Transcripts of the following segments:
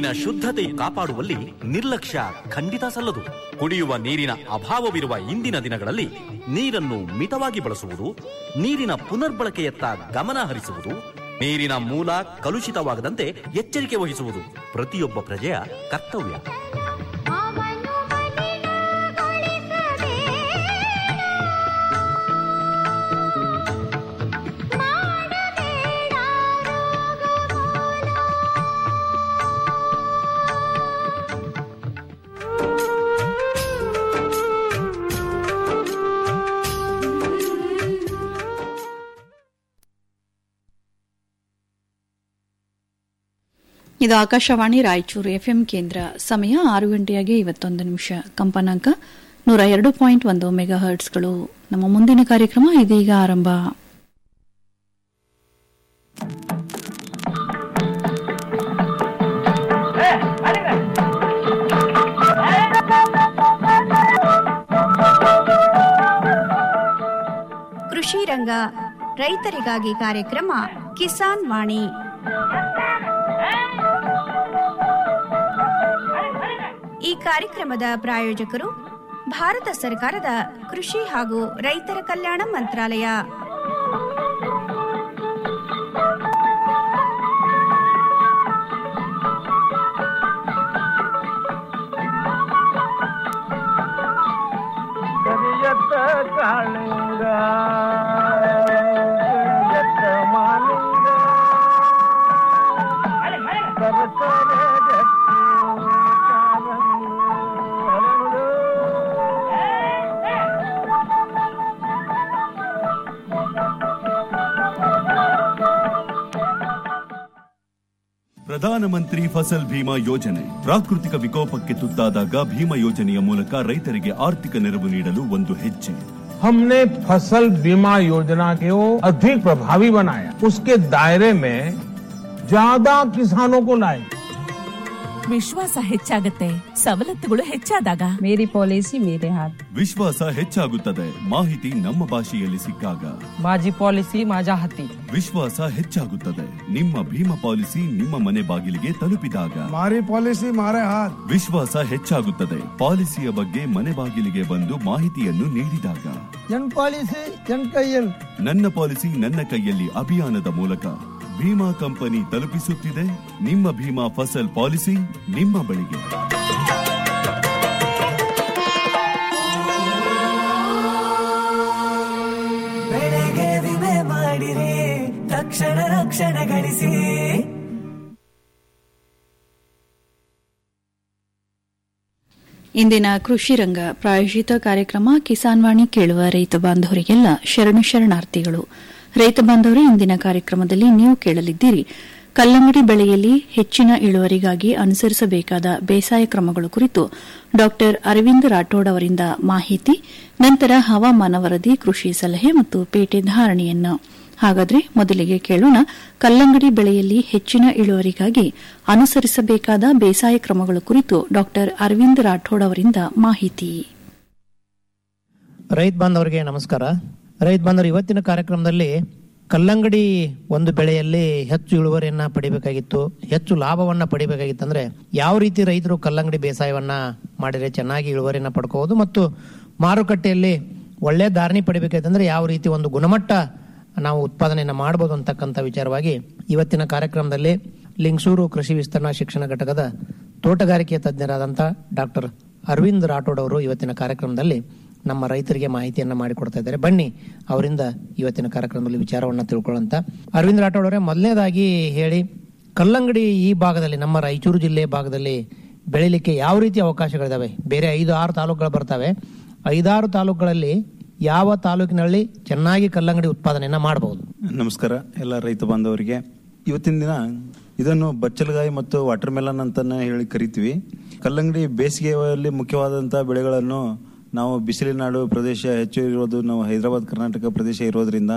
ನೀರಿನ ಶುದ್ಧತೆ ಕಾಪಾಡುವಲ್ಲಿ ನಿರ್ಲಕ್ಷ್ಯ ಖಂಡಿತ ಸಲ್ಲದು ಕುಡಿಯುವ ನೀರಿನ ಅಭಾವವಿರುವ ಇಂದಿನ ದಿನಗಳಲ್ಲಿ ನೀರನ್ನು ಮಿತವಾಗಿ ಬಳಸುವುದು ನೀರಿನ ಪುನರ್ಬಳಕೆಯತ್ತ ಗಮನ ಹರಿಸುವುದು ನೀರಿನ ಮೂಲ ಕಲುಷಿತವಾಗದಂತೆ ಎಚ್ಚರಿಕೆ ವಹಿಸುವುದು ಪ್ರತಿಯೊಬ್ಬ ಪ್ರಜೆಯ ಕರ್ತವ್ಯ ಅವನು ಮಲಿನಗೊಳಿಸಬೇಡ. ಮಾಡಬೇಡ ರೋಗಮೂಲ. ಇದು ಆಕಾಶವಾಣಿ ರಾಯಚೂರು ಎಫ್ಎಂ ಕೇಂದ್ರ ಸಮಯ ಆರು ಗಂಟೆಯಾಗಿ ಇವತ್ತೊಂದು ನಿಮಿಷ ಕಂಪನಾಂಕ ನೂರ ಎರಡು ಪಾಯಿಂಟ್ ಒಂದು ಮೆಗಾ ಹರ್ಟ್ಸ್ಗಳು ನಮ್ಮ ಮುಂದಿನ ಕಾರ್ಯಕ್ರಮ ಇದೀಗ ಆರಂಭ ಕೃಷಿ ರಂಗ ರೈತರಿಗಾಗಿ ಕಾರ್ಯಕ್ರಮ ಕಿಸಾನ್ ವಾಣಿ ಈ ಕಾರ್ಯಕ್ರಮದ ಪ್ರಾಯೋಜಕರು ಭಾರತ ಸರ್ಕಾರದ ಕೃಷಿ ಹಾಗೂ ರೈತರ ಕಲ್ಯಾಣ ಮಂತ್ರಾಲಯ ಕರಿಯತ್ತ ಕಾಳಿಂಗ ಕರಿಯತ್ತ ಮಾಲಿಂಗ ಸರಸರ ಗಟ್ಟಿ ಕಾರಂಗು ಹರಳು. ಪ್ರಧಾನಮಂತ್ರಿ ಫಸಲ್ ಭೀಮಾ ಯೋಜನೆ ಪ್ರಾಕೃತಿಕ ವಿಕೋಪಕ್ಕೆ ತುತ್ತಾದಾಗ ಭೀಮಾ ಯೋಜನೆಯ ಮೂಲಕ ರೈತರಿಗೆ ಆರ್ಥಿಕ ನೆರವು ನೀಡಲು ಒಂದು ಹೆಜ್ಜೆ हमने फसल बीमा योजना को अधिक प्रभावी बनाया उसके दायरे में ज्यादा किसानों को लाए ವಿಶ್ವಾಸ ಹೆಚ್ಚಾಗತ್ತೆ ಸವಲತ್ತುಗಳು ಹೆಚ್ಚಾದಾಗ मेरी पॉलिसी मेरे हाथ ವಿಶ್ವಾಸ ಹೆಚ್ಚಾಗುತ್ತದೆ ಮಾಹಿತಿ ನಮ್ಮ ಭಾಷೆಯಲ್ಲಿ ಸಿಕ್ಕಾಗ माझी पॉलिसी माझ्या हाती ವಿಶ್ವಾಸ ಹೆಚ್ಚಾಗುತ್ತದೆ ನಿಮ್ಮ ಭೀಮಾ ಪಾಲಿಸಿ ನಿಮ್ಮ ಮನೆ ಬಾಗಿಲಿಗೆ ತಲುಪಿದಾಗ हमारी पॉलिसी हमारे हाथ ವಿಶ್ವಾಸ ಹೆಚ್ಚಾಗುತ್ತದೆ ಪಾಲಿಸಿಯ ಬಗ್ಗೆ ಮನೆ ಬಾಗಿಲಿಗೆ ಬಂದು ಮಾಹಿತಿಯನ್ನು ನೀಡಿದಾಗ जन पॉलिसी जन कೈಯಲ್ಲಿ ನನ್ನ ಪಾಲಿಸಿ ನನ್ನ ಕೈಯಲ್ಲಿ ಅಭಿಯಾನದ ಮೂಲಕ ಭೀಮಾ ಕಂಪನಿ ತಲುಪಿಸುತ್ತಿದೆ ನಿಮ್ಮ ಭೀಮಾ ಫಸಲ್ ಪಾಲಿಸಿ ನಿಮ್ಮ ಬಳಿಗೆ ಬೆಳೆಗೆ ವಿಮೆ ಮಾಡಿರಿ ತಕ್ಷಣ ರಕ್ಷಣೆ ಗಳಿಸಿ ಇಂದಿನ ಕೃಷಿ ರಂಗ ಪ್ರಾಯೋಜಿತ ಕಾರ್ಯಕ್ರಮ ಕಿಸಾನ್ ವಾಣಿ ಕೇಳುವ ರೈತ ಬಾಂಧವರಿಗೆಲ್ಲ ಶರಣು ಶರಣಾರ್ಥಿಗಳು ರೈತ ಬಾಂಧವರೇ ಇಂದಿನ ಕಾರ್ಯಕ್ರಮದಲ್ಲಿ ನೀವು ಕೇಳಲಿದ್ದೀರಿ ಕಲ್ಲಂಗಡಿ ಬೆಳೆಯಲ್ಲಿ ಹೆಚ್ಚಿನ ಇಳುವರಿಗಾಗಿ ಅನುಸರಿಸಬೇಕಾದ ಬೇಸಾಯ ಕ್ರಮಗಳು ಕುರಿತು ಡಾ ಅರವಿಂದ್ ರಾಠೋಡ್ ಅವರಿಂದ ಮಾಹಿತಿ ನಂತರ ಹವಾಮಾನ ವರದಿ ಕೃಷಿ ಸಲಹೆ ಮತ್ತು ಪೇಟೆ ಧಾರಣೆಯನ್ನು ಹಾಗಾದ್ರೆ ಮೊದಲಿಗೆ ಕೇಳೋಣ ಕಲ್ಲಂಗಡಿ ಬೆಳೆಯಲ್ಲಿ ಹೆಚ್ಚಿನ ಇಳುವರಿಗಾಗಿ ಅನುಸರಿಸಬೇಕಾದ ಬೇಸಾಯ ಕ್ರಮಗಳ ಕುರಿತು ಡಾ ಅರವಿಂದ್ ರಾಠೋಡ್ ಅವರಿಂದ ಮಾಹಿತಿ ರೈತ ಬಾಂಧವರಿಗೆ ನಮಸ್ಕಾರ ರೈತ ಬಾಂಧವರು ಇವತ್ತಿನ ಕಾರ್ಯಕ್ರಮದಲ್ಲಿ ಕಲ್ಲಂಗಡಿ ಒಂದು ಬೆಳೆಯಲ್ಲಿ ಹೆಚ್ಚು ಇಳುವರಿಯನ್ನ ಪಡಿಬೇಕಾಗಿತ್ತು ಹೆಚ್ಚು ಲಾಭವನ್ನ ಪಡಿಬೇಕಾಗಿತ್ತು ಅಂದ್ರೆ ಯಾವ ರೀತಿ ರೈತರು ಕಲ್ಲಂಗಡಿ ಬೇಸಾಯವನ್ನ ಮಾಡಿದ್ರೆ ಚೆನ್ನಾಗಿ ಇಳುವರಿಯನ್ನ ಪಡ್ಕೋಬಹುದು ಮತ್ತು ಮಾರುಕಟ್ಟೆಯಲ್ಲಿ ಒಳ್ಳೆ ಧಾರಣೆ ಪಡಿಬೇಕಾಯ್ತಂದ್ರೆ ಯಾವ ರೀತಿ ಒಂದು ಗುಣಮಟ್ಟ ನಾವು ಉತ್ಪಾದನೆಯನ್ನ ಮಾಡಬಹುದು ಅಂತಕ್ಕಂಥ ವಿಚಾರವಾಗಿ ಇವತ್ತಿನ ಕಾರ್ಯಕ್ರಮದಲ್ಲಿ ಲಿಂಗಸೂರು ಕೃಷಿ ವಿಸ್ತರಣಾ ಶಿಕ್ಷಣ ಘಟಕದ ತೋಟಗಾರಿಕೆ ತಜ್ಞರಾದಂಥ ಡಾಕ್ಟರ್ ಅರವಿಂದ್ ರಾಠೋಡ್ ಅವರು ಇವತ್ತಿನ ಕಾರ್ಯಕ್ರಮದಲ್ಲಿ ನಮ್ಮ ರೈತರಿಗೆ ಮಾಹಿತಿಯನ್ನ ಮಾಡಿಕೊಡ್ತಾ ಇದ್ದಾರೆ ಬನ್ನಿ ಅವರಿಂದ ಇವತ್ತಿನ ಕಾರ್ಯಕ್ರಮದಲ್ಲಿ ವಿಚಾರವನ್ನ ತಿಳ್ಕೊಳ್ಳೋಂತ ಅರವಿಂದ್ ರಾಠೋಡ್ ಅವರೇ ಮೊದಲನೇದಾಗಿ ಹೇಳಿ ಕಲ್ಲಂಗಡಿ ಈ ಭಾಗದಲ್ಲಿ ನಮ್ಮ ರಾಯಚೂರು ಜಿಲ್ಲೆ ಭಾಗದಲ್ಲಿ ಬೆಳಿಲಿಕ್ಕೆ ಯಾವ ರೀತಿ ಅವಕಾಶಗಳಿದಾವೆ ಬೇರೆ ಐದು ಆರು ತಾಲೂಕುಗಳು ಬರ್ತವೆ ಐದಾರು ತಾಲೂಕುಗಳಲ್ಲಿ ಯಾವ ತಾಲೂಕಿನಲ್ಲಿ ಚೆನ್ನಾಗಿ ಕಲ್ಲಂಗಡಿ ಉತ್ಪಾದನೆಯನ್ನ ಮಾಡಬಹುದು ನಮಸ್ಕಾರ ಎಲ್ಲ ರೈತ ಬಾಂಧವರಿಗೆ ಇವತ್ತಿನ ದಿನ ಇದನ್ನು ಬಚ್ಚಲಗಾಯಿ ಮತ್ತು ವಾಟರ್ ಮೆಲನ್ ಅಂತಾನೆ ಹೇಳಿ ಕರಿತೀವಿ ಕಲ್ಲಂಗಡಿ ಬೇಸಿಗೆಯಲ್ಲಿ ಮುಖ್ಯವಾದಂತಹ ಬೆಳೆಗಳನ್ನು ನಾವು ಬಿಸಿಲಿನಾಡು ಪ್ರದೇಶ ಹೆಚ್ಚು ಇರೋದು ನಾವು ಹೈದರಾಬಾದ್ ಕರ್ನಾಟಕ ಪ್ರದೇಶ ಇರೋದ್ರಿಂದ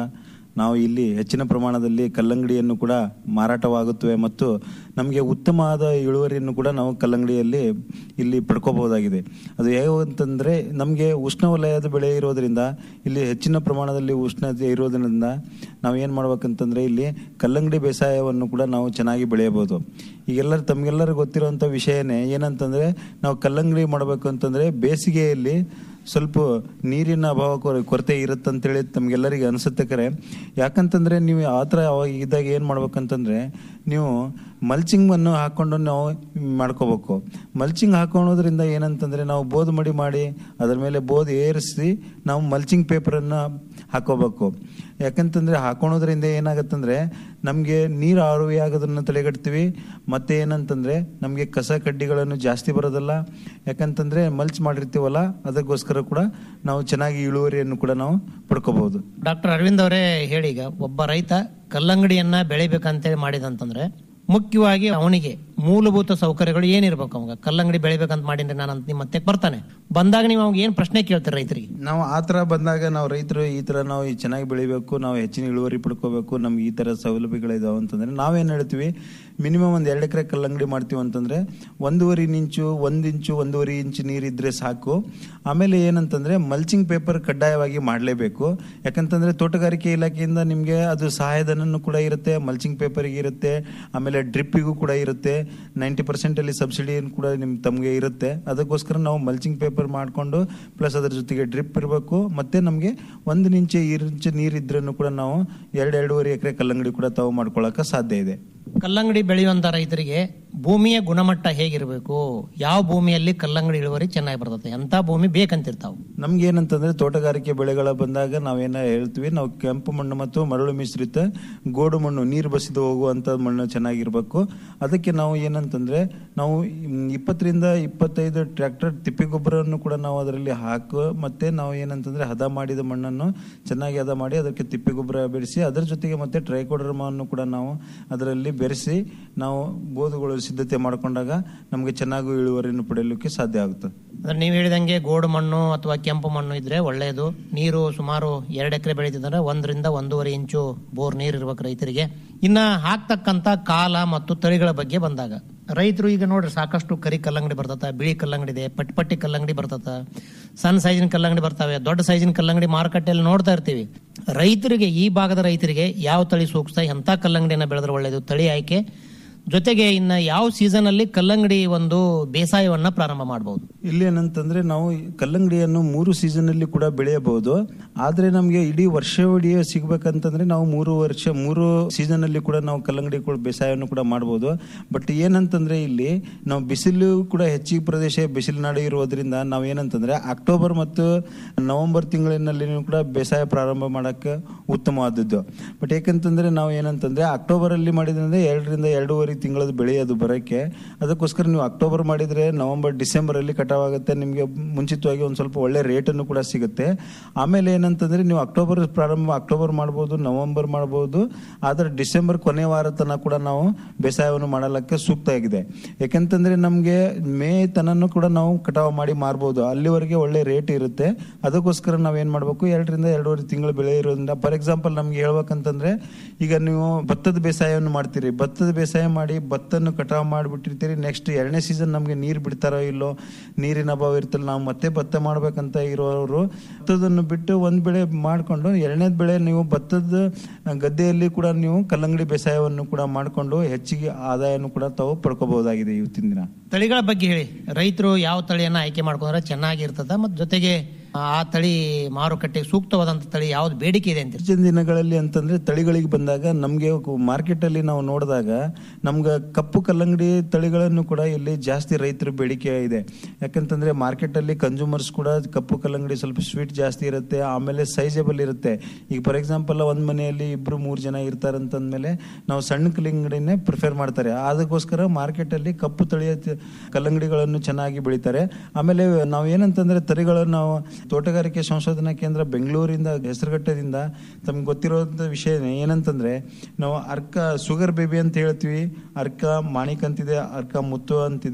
ನಾವು ಇಲ್ಲಿ ಹೆಚ್ಚಿನ ಪ್ರಮಾಣದಲ್ಲಿ ಕಲ್ಲಂಗಡಿಯನ್ನು ಕೂಡ ಮಾರಾಟವಾಗುತ್ತವೆ ಮತ್ತು ನಮಗೆ ಉತ್ತಮವಾದ ಇಳುವರಿಯನ್ನು ಕೂಡ ನಾವು ಕಲ್ಲಂಗಡಿಯಲ್ಲಿ ಇಲ್ಲಿ ಪಡ್ಕೋಬಹುದಾಗಿದೆ ಅದು ಹೇಗೆ ಅಂತಂದ್ರೆ ನಮಗೆ ಉಷ್ಣವಲಯದ ಬೆಳೆ ಇರೋದ್ರಿಂದ ಇಲ್ಲಿ ಹೆಚ್ಚಿನ ಪ್ರಮಾಣದಲ್ಲಿ ಉಷ್ಣತೆ ಇರೋದ್ರಿಂದ ನಾವು ಏನು ಮಾಡ್ಬೇಕಂತಂದ್ರೆ ಇಲ್ಲಿ ಕಲ್ಲಂಗಡಿ ಬೇಸಾಯವನ್ನು ಕೂಡ ನಾವು ಚೆನ್ನಾಗಿ ಬೆಳೆಯಬಹುದು ಈಗೆಲ್ಲರೂ ತಮಗೆಲ್ಲರಿಗೂ ಗೊತ್ತಿರುವಂಥ ವಿಷಯನೇ ಏನಂತಂದ್ರೆ ನಾವು ಕಲ್ಲಂಗಡಿ ಮಾಡಬೇಕು ಅಂತಂದ್ರೆ ಬೇಸಿಗೆಯಲ್ಲಿ ಸ್ವಲ್ಪ ನೀರಿನ ಅಭಾವ ಕೊರ- ಕೊರತೆ ಇರುತ್ತಂತೇಳಿ ತಮ್ಗೆಲ್ಲರಿಗೆ ಅನಿಸುತ್ತೆ ಕರೆ ಯಾಕಂತಂದ್ರೆ ನೀವು ಆ ಥರ ಅವಾಗ ಇದ್ದಾಗ ಏನು ಮಾಡ್ಬೇಕಂತಂದ್ರೆ ನೀವು ಮಲ್ಚಿಂಗ್ ಅನ್ನು ಹಾಕೊಂಡು ನಾವು ಮಾಡ್ಕೋಬೇಕು ಮಲ್ಚಿಂಗ್ ಹಾಕೊಳ್ಳೋದ್ರಿಂದ ಏನಂತಂದ್ರೆ ನಾವು ಬೋದ್ ಮಡಿ ಮಾಡಿ ಅದರ ಮೇಲೆ ಬೋದ್ ಏರಿಸಿ ನಾವು ಮಲ್ಚಿಂಗ್ ಪೇಪರನ್ನು ಹಾಕೋಬೇಕು ಯಾಕಂತಂದ್ರೆ ಹಾಕೊಳೋದ್ರಿಂದ ಏನಾಗತ್ತಂದ್ರೆ ನಮಗೆ ನೀರು ಆರುವೆ ಆಗೋದನ್ನ ತಡೆಗಟ್ತೀವಿ ಮತ್ತೆ ಏನಂತಂದ್ರೆ ನಮಗೆ ಕಸ ಕಡ್ಡಿಗಳನ್ನು ಜಾಸ್ತಿ ಬರೋದಲ್ಲ ಯಾಕಂತಂದ್ರೆ ಮಲ್ಚ್ ಮಾಡಿರ್ತೀವಲ್ಲ ಅದಕ್ಕೋಸ್ಕರ ಕೂಡ ನಾವು ಚೆನ್ನಾಗಿ ಇಳುವರಿಯನ್ನು ಕೂಡ ನಾವು ಪಡ್ಕೋಬಹುದು ಡಾಕ್ಟರ್ ಅರವಿಂದ್ ಅವರೇ ಹೇಳಿ ಈಗ ಒಬ್ಬ ರೈತ ಕಲ್ಲಂಗಡಿಯನ್ನ ಬೆಳಿಬೇಕಂತೇಳಿ ಮಾಡಿದಂತಂದ್ರೆ ಮುಖ್ಯವಾಗಿ ಅವನಿಗೆ ಮೂಲಭೂತ ಸೌಕರ್ಯಗಳು ಏನಿರ್ಬೇಕು ಅವಾಗ ಕಲ್ಲಂಗಡಿ ಬೆಳಿಬೇಕಂತ ಮಾಡಿದ್ರೆ ನಾನು ಅಂತ ನಿಮ್ಮ ಮತ್ತೆ ಬರ್ತಾನೆ ಬಂದಾಗ ನೀವು ಅವಾಗ ಏನ್ ಪ್ರಶ್ನೆ ಕೇಳ್ತೀರಿ ರೈತರಿಗೆ ನಾವು ಆ ಥರ ಬಂದಾಗ ನಾವು ರೈತರು ಈ ಥರ ನಾವು ಈ ಚೆನ್ನಾಗಿ ಬೆಳಿಬೇಕು ನಾವು ಹೆಚ್ಚಿನ ಇಳುವರಿ ಪಡ್ಕೋಬೇಕು ನಮ್ಗೆ ಈ ಥರ ಸೌಲಭ್ಯಗಳಿದಾವೆ ಅಂತಂದ್ರೆ ನಾವೇನು ಹೇಳ್ತೀವಿ ಮಿನಿಮಮ್ ಒಂದು ಎರಡು ಎಕರೆ ಕಲ್ಲಂಗಡಿ ಮಾಡ್ತೀವಿ ಅಂತಂದ್ರೆ ಒಂದೂವರೆ ಇಂಚು ಒಂದು ಇಂಚು ಒಂದೂವರೆ ಇಂಚು ನೀರಿದ್ರೆ ಸಾಕು ಆಮೇಲೆ ಏನಂತಂದ್ರೆ ಮಲ್ಚಿಂಗ್ ಪೇಪರ್ ಕಡ್ಡಾಯವಾಗಿ ಮಾಡಲೇಬೇಕು ಯಾಕಂತಂದ್ರೆ ತೋಟಗಾರಿಕೆ ಇಲಾಖೆಯಿಂದ ನಿಮಗೆ ಅದು ಸಹಾಯಧನನು ಕೂಡ ಇರುತ್ತೆ ಮಲ್ಚಿಂಗ್ ಪೇಪರ್ಗೆ ಇರುತ್ತೆ ಆಮೇಲೆ ಡ್ರಿಪ್ಪಿಗೂ ಕೂಡ ಇರುತ್ತೆ ನೈಂಟಿ ಪರ್ಸೆಂಟ್ ಅಲ್ಲಿ ಸಬ್ಸಿಡಿ ಕೂಡ ನಿಮ್ ತಮಗೆ ಇರುತ್ತೆ ಅದಕ್ಕೋಸ್ಕರ ನಾವು ಮಲ್ಚಿಂಗ್ ಪೇಪರ್ ಮಾಡಿಕೊಂಡು ಪ್ಲಸ್ ಅದ್ರ ಜೊತೆಗೆ ಡ್ರಿಪ್ ಇರಬೇಕು ಮತ್ತೆ ನಮಗೆ ಒಂದು ಇಂಚು ಇಂಚು ನೀರಿದ್ರೂ ಕೂಡ ನಾವು ಎರಡು ಎರಡೂವರೆ ಎಕರೆ ಕಲ್ಲಂಗಡಿ ಕೂಡ ತಾವು ಮಾಡ್ಕೊಳ್ಳೋಕೆ ಸಾಧ್ಯ ಇದೆ ಕಲ್ಲಂಗಡಿ ಬೆಳೆಯುವಂತ ರೈತರಿಗೆ ಭೂಮಿಯ ಗುಣಮಟ್ಟ ಹೇಗಿರಬೇಕು ಯಾವ ಭೂಮಿಯಲ್ಲಿ ಕಲ್ಲಂಗಡಿ ಇಳುವರಿ ಚೆನ್ನಾಗಿ ಬರ್ತದೆ ಎಂತ ಭೂಮಿ ಬೇಕಂತಿರ್ತಾವ ನಮ್ಗೆ ಏನಂತಂದ್ರೆ ತೋಟಗಾರಿಕೆ ಬೆಳೆಗಳ ಬಂದಾಗ ನಾವೇನ ಹೇಳ್ತೀವಿ ನಾವು ಕೆಂಪು ಮಣ್ಣು ಮತ್ತು ಮರಳು ಮಿಶ್ರಿತ ಗೋಡು ಮಣ್ಣು ನೀರು ಬಸಿದು ಹೋಗುವಂತ ಮಣ್ಣು ಚೆನ್ನಾಗಿರ್ಬೇಕು ಅದಕ್ಕೆ ನಾವು ಏನಂತಂದ್ರೆ ನಾವು ಮ್, ಇಪ್ಪತ್ತರಿಂದ ಇಪ್ಪತ್ತೈದು ಟ್ರ್ಯಾಕ್ಟರ್ ತಿಪ್ಪಿ ಗೊಬ್ಬರವನ್ನು ಕೂಡ ನಾವು ಅದರಲ್ಲಿ ಹಾಕು ಮತ್ತೆ ನಾವು ಏನಂತಂದ್ರೆ ಹದ ಮಾಡಿದ ಮಣ್ಣನ್ನು ಚೆನ್ನಾಗಿ ಹದ ಮಾಡಿ ಅದಕ್ಕೆ ತಿಪ್ಪಿ ಗೊಬ್ಬರ ಬೆರೆಸಿ ಅದರ ಜೊತೆಗೆ ಮತ್ತೆ ಟ್ರೈಕೋಡರ್ಮವನ್ನು ಕೂಡ ನಾವು ಅದರಲ್ಲಿ ಬೆರೆಸಿ ನಾವು ಬೋಧುಗಳು ಸಿದ್ಧತೆ ಮಾಡಿಕೊಂಡಾಗ ನಮಗೆ ಚೆನ್ನಾಗಿ ಇಳುವರಿಯನ್ನು ಪಡೆಯಲಿಕ್ಕೆ ಸಾಧ್ಯ ಆಗುತ್ತೆ ಅಂದ್ರೆ ನೀವು ಹೇಳಿದಂಗೆ ಗೋಡು ಮಣ್ಣು ಅಥವಾ ಕೆಂಪು ಮಣ್ಣು ಇದ್ರೆ ಒಳ್ಳೆಯದು ನೀರು ಸುಮಾರು ಎರಡು ಎಕರೆ ಬೆಳೀತಿದ್ರೆ ಒಂದರಿಂದ ಒಂದೂವರೆ ಇಂಚು ಬೋರ್ ನೀರು ಇರ್ಬೇಕು ರೈತರಿಗೆ ಇನ್ನ ಹಾಕ್ತಕ್ಕಂತ ಕಾಲ ಮತ್ತು ತಳಿಗಳ ಬಗ್ಗೆ ಬಂದಾಗ ರೈತರು ಈಗ ನೋಡ್ರಿ ಸಾಕಷ್ಟು ಕರಿ ಕಲ್ಲಂಗಡಿ ಬರ್ತದ ಬಿಳಿ ಕಲ್ಲಂಗಡಿ ಇದೆ ಪಟ್ಟಿ ಪಟ್ಟಿ ಕಲ್ಲಂಗಡಿ ಬರ್ತದ ಸಣ್ಣ ಸೈಜಿನ ಕಲ್ಲಂಗಡಿ ಬರ್ತಾವೆ ದೊಡ್ಡ ಸೈಜಿನ ಕಲ್ಲಂಗಡಿ ಮಾರುಕಟ್ಟೆಯಲ್ಲಿ ನೋಡ್ತಾ ಇರ್ತೀವಿ ರೈತರಿಗೆ ಈ ಭಾಗದ ರೈತರಿಗೆ ಯಾವ ತಳಿ ಸೂಕ್ತ ಎಂತ ಕಲ್ಲಂಗಡಿಯನ್ನ ಬೆಳೆದ್ರೆ ಒಳ್ಳೆಯದು ತಳಿ ಆಯ್ಕೆ ಜೊತೆಗೆ ಇನ್ನ ಯಾವ ಸೀಸನ್ ಅಲ್ಲಿ ಕಲ್ಲಂಗಡಿ ಒಂದು ಬೇಸಾಯವನ್ನ ಪ್ರಾರಂಭ ಮಾಡಬಹುದು ಇಲ್ಲಿ ಏನಂತಂದ್ರೆ ನಾವು ಈ ಕಲ್ಲಂಗಡಿಯನ್ನು ಮೂರು ಸೀಸನ್ ಅಲ್ಲಿ ಕೂಡ ಬೆಳೆಯಬಹುದು ಆದ್ರೆ ನಮಗೆ ಇಡೀ ವರ್ಷವಿಡೀ ಸಿಗ್ಬೇಕಂತಂದ್ರೆ ನಾವು ಮೂರು ವರ್ಷ ಮೂರು ಸೀಸನ್ ಅಲ್ಲಿ ಕೂಡ ನಾವು ಕಲ್ಲಂಗಡಿ ಕೂಡ ಬೇಸಾಯವನ್ನು ಕೂಡ ಮಾಡಬಹುದು ಬಟ್ ಏನಂತಂದ್ರೆ ಇಲ್ಲಿ ನಾವು ಬಿಸಿಲು ಕೂಡ ಹೆಚ್ಚಿಗೆ ಪ್ರದೇಶ ಬಿಸಿಲುನಾಡು ಇರೋದ್ರಿಂದ ನಾವು ಏನಂತಂದ್ರೆ ಅಕ್ಟೋಬರ್ ಮತ್ತು ನವೆಂಬರ್ ತಿಂಗಳಿನಲ್ಲಿ ಕೂಡ ಬೇಸಾಯ ಪ್ರಾರಂಭ ಮಾಡಕ್ಕೆ ಉತ್ತಮವಾದದ್ದು ಬಟ್ ಯಾಕಂತಂದ್ರೆ ನಾವು ಏನಂತಂದ್ರೆ ಅಕ್ಟೋಬರ್ ಅಲ್ಲಿ ಮಾಡಿದ್ರೆ ಎರಡರಿಂದ ಎರಡೂವರೆ ತಿಂಗಳದ ಬೆಳೆ ಅದು ಬರೋಕ್ಕೆ ಅದಕ್ಕೋಸ್ಕರ ನೀವು ಅಕ್ಟೋಬರ್ ಮಾಡಿದ್ರೆ ನವೆಂಬರ್ ಡಿಸೆಂಬರ್ ಅಲ್ಲಿ ಕಟಾವ್ ಆಗುತ್ತೆ ನಿಮಗೆ ಮುಂಚಿತವಾಗಿ ಒಂದು ಸ್ವಲ್ಪ ಒಳ್ಳೆ ರೇಟನ್ನು ಕೂಡ ಸಿಗುತ್ತೆ ಆಮೇಲೆ ಏನಂತಂದ್ರೆ ನೀವು ಅಕ್ಟೋಬರ್ ಪ್ರಾರಂಭ ಅಕ್ಟೋಬರ್ ಮಾಡ್ಬೋದು ನವೆಂಬರ್ ಮಾಡ್ಬೋದು ಆದ್ರೆ ಡಿಸೆಂಬರ್ ಕೊನೆ ವಾರ ತನಕ ಕೂಡ ನಾವು ಬೇಸಾಯವನ್ನು ಮಾಡಲಿಕ್ಕೆ ಸೂಕ್ತ ಆಗಿದೆ ಯಾಕಂತಂದ್ರೆ ನಮಗೆ ಮೇ ತನನು ಕೂಡ ನಾವು ಕಟಾವು ಮಾಡಿ ಮಾರ್ಬೋದು ಅಲ್ಲಿವರೆಗೆ ಒಳ್ಳೆ ರೇಟ್ ಇರುತ್ತೆ ಅದಕ್ಕೋಸ್ಕರ ನಾವು ಏನ್ ಮಾಡ್ಬೇಕು ಎರಡರಿಂದ ಎರಡೂವರೆ ತಿಂಗಳು ಬೆಳೆ ಇರೋದ್ರಿಂದ ಫಾರ್ ಎಕ್ಸಾಂಪಲ್ ನಮ್ಗೆ ಹೇಳ್ಬೇಕಂತಂದ್ರೆ ಈಗ ನೀವು ಭತ್ತದ ಬೇಸಾಯವನ್ನು ಮಾಡ್ತೀರಿ ಭತ್ತದ ಬೇಸಾಯ ಮಾಡಿ ಭತ್ತನ್ನು ಕಟಾವು ಮಾಡಿಬಿಟ್ಟಿರ್ತೀರಿ ನೆಕ್ಸ್ಟ್ ಎರಡನೇ ಸೀಸನ್ ನಮಗೆ ನೀರು ಬಿಡ್ತಾರೋ ಇಲ್ಲೋ ನೀರಿನ ಅಭಾವ ಇರ್ತಲ್ಲ ನಾವು ಮತ್ತೆ ಭತ್ತ ಮಾಡ್ಬೇಕಂತ ಇರೋರು ಭತ್ತದನ್ನು ಬಿಟ್ಟು ಒಂದ್ ಬೆಳೆ ಮಾಡ್ಕೊಂಡು ಎರಡನೇದ್ ಬೆಳೆ ನೀವು ಭತ್ತದ ಗದ್ದೆಯಲ್ಲಿ ಕೂಡ ನೀವು ಕಲ್ಲಂಗಡಿ ಬೇಸಾಯವನ್ನು ಕೂಡ ಮಾಡಿಕೊಂಡು ಹೆಚ್ಚಿಗೆ ಆದಾಯನು ಕೂಡ ತಾವು ಪಡ್ಕೋಬಹುದಾಗಿದೆ ಇವತ್ತಿನ ದಿನ ತಳಿಗಳ ಬಗ್ಗೆ ಹೇಳಿ ರೈತರು ಯಾವ ತಳಿಯನ್ನ ಆಯ್ಕೆ ಮಾಡ್ಕೊಂಡ್ರೆ ಚೆನ್ನಾಗಿರ್ತದ ಮತ್ತು ಜೊತೆಗೆ ಆ ತಳಿ ಮಾರುಕಟ್ಟೆಗೆ ಸೂಕ್ತವಾದಂತ ತಳಿ ಯಾವ್ದು ಬೇಡಿಕೆ ಇದೆ ಅಂತ ಇತ್ತೀಚಿನ ದಿನಗಳಲ್ಲಿ ಅಂತಂದ್ರೆ ತಳಿಗಳಿಗೆ ಬಂದಾಗ ನಮಗೆ ಮಾರ್ಕೆಟ್ ಅಲ್ಲಿ ನಾವು ನೋಡಿದಾಗ ನಮ್ಗೆ ಕಪ್ಪು ಕಲ್ಲಂಗಡಿ ತಳಿಗಳನ್ನು ಕೂಡ ಇಲ್ಲಿ ಜಾಸ್ತಿ ರೈತರ ಬೇಡಿಕೆ ಇದೆ ಯಾಕಂತಂದ್ರೆ ಮಾರ್ಕೆಟ್ ಅಲ್ಲಿ ಕನ್ಸ್ಯೂಮರ್ಸ್ ಕೂಡ ಕಪ್ಪು ಕಲ್ಲಂಗಡಿ ಸ್ವಲ್ಪ ಸ್ವೀಟ್ ಜಾಸ್ತಿ ಇರುತ್ತೆ ಆಮೇಲೆ ಸೈಜಬಲ್ ಇರುತ್ತೆ ಈಗ ಫಾರ್ ಎಕ್ಸಾಂಪಲ್ ಒಂದ್ ಮನೆಯಲ್ಲಿ ಇಬ್ರು ಮೂರು ಜನ ಇರ್ತಾರೆ ಅಂತಂದ್ಮೇಲೆ ನಾವು ಸಣ್ಣ ಕಲ್ಲಂಗಡಿನೇ ಪ್ರಿಫರ್ ಮಾಡ್ತಾರೆ ಅದಕ್ಕೋಸ್ಕರ ಮಾರ್ಕೆಟ್ ಅಲ್ಲಿ ಕಪ್ಪು ತಳಿಯ ತ- ಕಲ್ಲಂಗಡಿಗಳನ್ನು ಚೆನ್ನಾಗಿ ಬೆಳಿತಾರೆ ಆಮೇಲೆ ನಾವು ಏನಂತಂದ್ರೆ ತಳಿಗಳನ್ನು ನಾವು ತೋಟಗಾರಿಕೆ ಸಂಶೋಧನಾ ಕೇಂದ್ರ ಬೆಂಗಳೂರಿಂದ ಹೆಸರುಘಟ್ಟದಿಂದ ತಮ್ಗೆ ಗೊತ್ತಿರೋಂಥ ವಿಷಯ ಏನಂತಂದ್ರೆ ನಾವು ಅರ್ಕ ಶುಗರ್ ಬೇಬಿ ಅಂತ ಹೇಳ್ತೀವಿ ಅರ್ಕ ಮಾಣಿಕ್ ಅಂತಿದೆ ಅರ್ಕ ಮುತ್ತು ಅಂತಿದೆ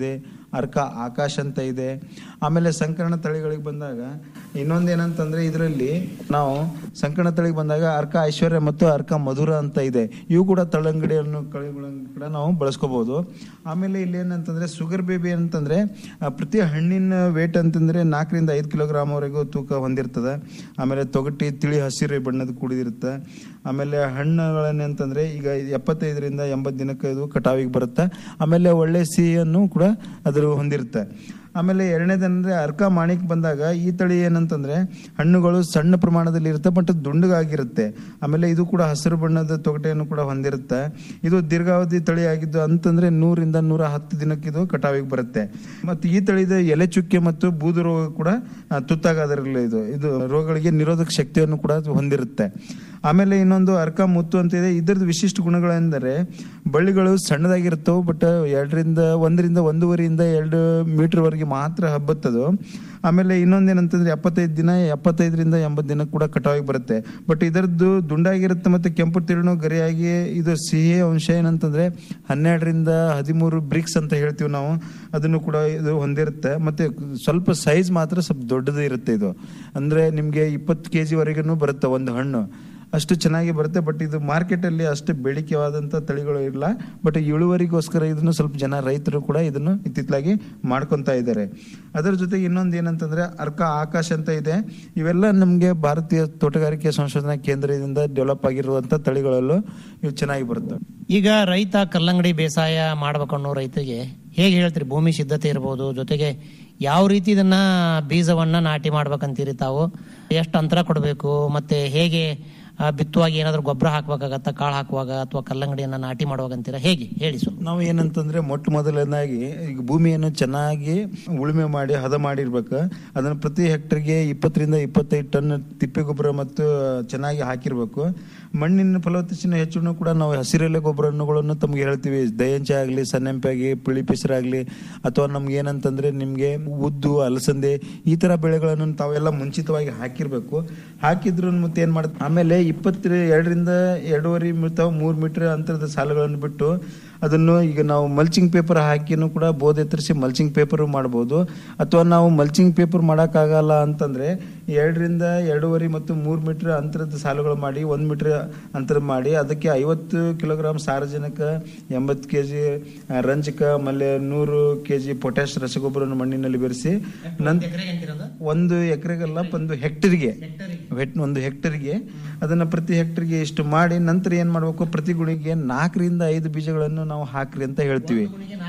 ಅರ್ಕ ಆಕಾಶ್ ಅಂತ ಇದೆ ಆಮೇಲೆ ಸಂಕರಣ ತಳಿಗಳಿಗೆ ಬಂದಾಗ ಇನ್ನೊಂದು ಏನಂತಂದ್ರೆ ಇದರಲ್ಲಿ ನಾವು ಸಂಕರಣ ತಳಿಗೆ ಬಂದಾಗ ಅರ್ಕ ಐಶ್ವರ್ಯ ಮತ್ತು ಅರ್ಕ ಮಧುರ ಅಂತ ಇದೆ ಇವು ಕೂಡ ತಳಂಗಡಿಯನ್ನು ಕಳೆಗಳನ್ನು ಕೂಡ ನಾವು ಬಳಸ್ಕೋಬಹುದು ಆಮೇಲೆ ಇಲ್ಲಿ ಏನಂತಂದ್ರೆ ಶುಗರ್ ಬೇಬಿ ಅಂತಂದ್ರೆ ಆ, ಪ್ರತಿ ಹಣ್ಣಿನ ವೇಟ್ ಅಂತಂದ್ರೆ ನಾಲ್ಕರಿಂದ ಐದು ಕಿಲೋಗ್ರಾಮ್ ವರೆಗೂ ತೂಕ ಹೊಂದಿರ್ತದೆ ಆಮೇಲೆ ತೊಗಟಿ ತಿಳಿ ಹಸಿರು ಬಣ್ಣದ ಕೂಡಿದಿರುತ್ತೆ ಆಮೇಲೆ ಹಣ್ಣುಗಳನ್ನ ಅಂತಂದ್ರೆ ಈಗ ಎಪ್ಪತ್ತೈದರಿಂದ ಎಂಬತ್ತು ದಿನಕ್ಕೆ ಇದು ಕಟಾವಿಗೆ ಬರುತ್ತೆ ಆಮೇಲೆ ಒಳ್ಳೆ ಸಿಹಿಯನ್ನು ಕೂಡ ಅದ್ರ ಹೊಂದಿರುತ್ತೆ ಆಮೇಲೆ ಎರಡನೇದಂದ್ರೆ ಅರ್ಕ ಮಾಣಿಕ್ ಬಂದಾಗ ಈ ತಳಿ ಏನಂತಂದ್ರೆ ಹಣ್ಣುಗಳು ಸಣ್ಣ ಪ್ರಮಾಣದಲ್ಲಿ ಇರುತ್ತೆ ಬಟ್ ದುಂಡಗಾಗಿರುತ್ತೆ ಆಮೇಲೆ ಇದು ಕೂಡ ಹಸಿರು ಬಣ್ಣದ ತೊಗಟೆಯನ್ನು ಕೂಡ ಹೊಂದಿರುತ್ತೆ ಇದು ದೀರ್ಘಾವಧಿ ತಳಿ ಆಗಿದ್ದು ಅಂತಂದ್ರೆ ನೂರಿಂದ ನೂರ ಹತ್ತು ದಿನಕ್ಕೆ ಇದು ಕಟಾವಿಗೆ ಬರುತ್ತೆ ಮತ್ತು ಈ ತಳಿದ ಎಲೆ ಚುಕ್ಕೆ ಮತ್ತು ಬೂದು ರೋಗ ಕೂಡ ಆ, ತುತ್ತಾಗೋದಿರಲಿಲ್ಲ ಇದು ಇದು ರೋಗಗಳಿಗೆ ನಿರೋಧಕ ಶಕ್ತಿಯನ್ನು ಕೂಡ ಅದು ಹೊಂದಿರುತ್ತೆ ಆಮೇಲೆ ಇನ್ನೊಂದು ಅರ್ಕ ಮುತ್ತು ಅಂತ ಇದೆ ಇದರದ್ದು ವಿಶಿಷ್ಟ ಗುಣಗಳೆಂದರೆ ಬಳ್ಳಿಗಳು ಸಣ್ಣದಾಗಿರ್ತವೆ ಬಟ್ ಎರಡರಿಂದ ಒಂದರಿಂದ ಒಂದೂವರೆಯಿಂದ ಎರಡು ಮೀಟರ್ ವರೆಗೆ ಮಾತ್ರ ಹಬ್ಬತ್ತದು ಆಮೇಲೆ ಇನ್ನೊಂದೇನಂತಂದ್ರೆ ಎಪ್ಪತ್ತೈದು ದಿನ ಎಪ್ಪತ್ತೈದರಿಂದ ಎಂಬತ್ತು ದಿನ ಕೂಡ ಕಟಾವಿಗೆ ಬರುತ್ತೆ ಬಟ್ ಇದರದ್ದು ದುಂಡಾಗಿರುತ್ತೆ ಮತ್ತೆ ಕೆಂಪು ತಿರುಳು ಗರಿಯಾಗಿ ಇದು ಸಿಹಿ ಅಂಶ ಏನಂತಂದ್ರೆ ಹನ್ನೆರಡರಿಂದ ಹದಿಮೂರು ಬ್ರಿಕ್ಸ್ ಅಂತ ಹೇಳ್ತೀವಿ ನಾವು ಅದನ್ನು ಕೂಡ ಇದು ಹೊಂದಿರುತ್ತೆ ಮತ್ತೆ ಸ್ವಲ್ಪ ಸೈಜ್ ಮಾತ್ರ ಸ್ವಲ್ಪ ದೊಡ್ಡದು ಇರುತ್ತೆ ಇದು ಅಂದ್ರೆ ನಿಮ್ಗೆ ಇಪ್ಪತ್ತು ಕೆ ಜಿ ವರೆಗೂ ಬರುತ್ತೆ ಒಂದು ಹಣ್ಣು ಅಷ್ಟು ಚೆನ್ನಾಗಿ ಬರುತ್ತೆ ಬಟ್ ಇದು ಮಾರ್ಕೆಟಲ್ಲಿ ಅಷ್ಟು ಬೇಡಿಕೆವಾದಂಥ ತಳಿಗಳು ಇಲ್ಲ ಬಟ್ ಇಳುವರಿಗೋಸ್ಕರ ಇದನ್ನು ಸ್ವಲ್ಪ ಜನ ರೈತರು ಕೂಡ ಇದನ್ನು ಇತ್ತಿತ್ತಲಾಗಿ ಮಾಡ್ಕೊತಾ ಇದ್ದಾರೆ ಅದರ ಜೊತೆಗೆ ಇನ್ನೊಂದು ಏನಂತಂದ್ರೆ ಅರ್ಕ ಆಕಾಶ ಅಂತ ಇದೆ ಇವೆಲ್ಲ ನಮಗೆ ಭಾರತೀಯ ತೋಟಗಾರಿಕೆ ಸಂಶೋಧನಾ ಕೇಂದ್ರದಿಂದ ಡೆವಲಪ್ ಆಗಿರುವಂಥ ತಳಿಗಳಲ್ಲೂ ಇವು ಚೆನ್ನಾಗಿ ಬರುತ್ತೆ ಈಗ ರೈತ ಕಲ್ಲಂಗಡಿ ಬೇಸಾಯ ಮಾಡ್ಬೇಕನ್ನೋ ರೈತರಿಗೆ ಹೇಗೆ ಹೇಳ್ತೀರಿ ಭೂಮಿ ಸಿದ್ಧತೆ ಇರ್ಬೋದು ಜೊತೆಗೆ ಯಾವ ರೀತಿ ಇದನ್ನ ಬೀಜವನ್ನ ನಾಟಿ ಮಾಡ್ಬೇಕಂತೀರಿ ತಾವು ಎಷ್ಟು ಅಂತರ ಕೊಡಬೇಕು ಮತ್ತೆ ಹೇಗೆ ಆ, ಬಿತ್ತುವಾಗ ಏನಾದ್ರು ಗೊಬ್ಬರ ಹಾಕ್ಬೇಕಾಗತ್ತ ಕಾಳು ಹಾಕುವಾಗ ಅಥವಾ ಕಲ್ಲಂಗಡಿಯನ್ನ ನಾಟಿ ಮಾಡುವಾಗ ಅಂತೀರಾ ಹೇಗೆ ಹೇಳಿ ಸ್ವಲ್ಪ ನಾವು ಏನಂತಂದ್ರೆ ಮೊಟ್ಟ ಮೊದಲನೇದಾಗಿ ಈಗ ಭೂಮಿಯನ್ನು ಚೆನ್ನಾಗಿ ಉಳುಮೆ ಮಾಡಿ ಹದ ಮಾಡಿರ್ಬೇಕು ಅದನ್ನು ಪ್ರತಿ ಹೆಕ್ಟರ್ಗೆ ಇಪ್ಪತ್ತರಿಂದ ಇಪ್ಪತ್ತೈದು ಟನ್ ತಿಪ್ಪೆ ಗೊಬ್ಬರ ಮತ್ತು ಚೆನ್ನಾಗಿ ಹಾಕಿರ್ಬೇಕು ಮಣ್ಣಿನ ಫಲವತ್ತತೆಯನ್ನು ಹೆಚ್ಚು ಕೂಡ ನಾವು ಹಸಿರೆಲೆ ಗೊಬ್ಬರಗಳನ್ನು ತಮ್ಗೆ ಹೇಳ್ತೀವಿ ದಯಂಚೆ ಆಗಲಿ ಸನ್ನೆಂಪೆ ಆಗಿ ಪಿಳಿ ಪಿಸರಾಗ್ಲಿ ಅಥವಾ ನಮ್ಗೆ ಏನಂತಂದ್ರೆ ನಿಮ್ಗೆ ಉದ್ದು ಅಲಸಂದೆ ಈ ತರ ಬೆಳೆಗಳನ್ನು ತಾವೆಲ್ಲ ಮುಂಚಿತವಾಗಿ ಹಾಕಿರ್ಬೇಕು ಹಾಕಿದ್ರು ಮತ್ತೆ ಏನ್ ಮಾಡುತ್ತೆ ಆಮೇಲೆ ಇಪ್ಪತ್ತ ಎರಡರಿಂದ ಎರಡೂವರೆ ಅಥವಾ ಮೂರು ಮೀಟರ್ ಅಂತರದ ಸಾಲುಗಳನ್ನು ಬಿಟ್ಟು ಅದನ್ನು ಈಗ ನಾವು ಮಲ್ಚಿಂಗ್ ಪೇಪರ್ ಹಾಕಿನೂ ಕೂಡ ಬೋಧ್ ಎತ್ತರಿಸಿ ಮಲ್ಚಿಂಗ್ ಪೇಪರ್ ಮಾಡ್ಬೋದು ಅಥವಾ ನಾವು ಮಲ್ಚಿಂಗ್ ಪೇಪರ್ ಮಾಡೋಕ್ಕಾಗಲ್ಲ ಅಂತಂದ್ರೆ ಎರಡರಿಂದ ಎರಡೂವರೆ ಮತ್ತು ಮೂರು ಮೀಟರ್ ಅಂತರದ ಸಾಲುಗಳು ಮಾಡಿ ಒಂದು ಮೀಟರ್ ಅಂತರ ಮಾಡಿ ಅದಕ್ಕೆ ಐವತ್ತು ಕಿಲೋಗ್ರಾಮ್ ಸಾರಜನಕ ಎಂಬತ್ತು ಕೆ ಜಿ ರಂಜಕ ಆಮೇಲೆ ನೂರು ಕೆ ಜಿ ಪೊಟ್ಯಾಶ್ ರಸಗೊಬ್ಬರವನ್ನು ಮಣ್ಣಿನಲ್ಲಿ ಬೆರೆಸಿ ನಂತರ ಒಂದು ಎಕರೆಗೆಲ್ಲ ಒಂದು ಹೆಕ್ಟರ್ಗೆ ಹೆಟ್- ಒಂದು ಹೆಕ್ಟರ್ಗೆ ಅದನ್ನ ಪ್ರತಿ ಹೆಕ್ಟರ್ಗೆ ಇಷ್ಟು ಮಾಡಿ ನಂತರ ಏನ್ ಮಾಡ್ಬೇಕು ಪ್ರತಿ ಗುಣಿಗೆ ನಾಲ್ಕರಿಂದ ಐದು ಬೀಜಗಳನ್ನು ನಾವು ಹಾಕ್ರಿ ಅಂತ ಹೇಳ್ತೀವಿ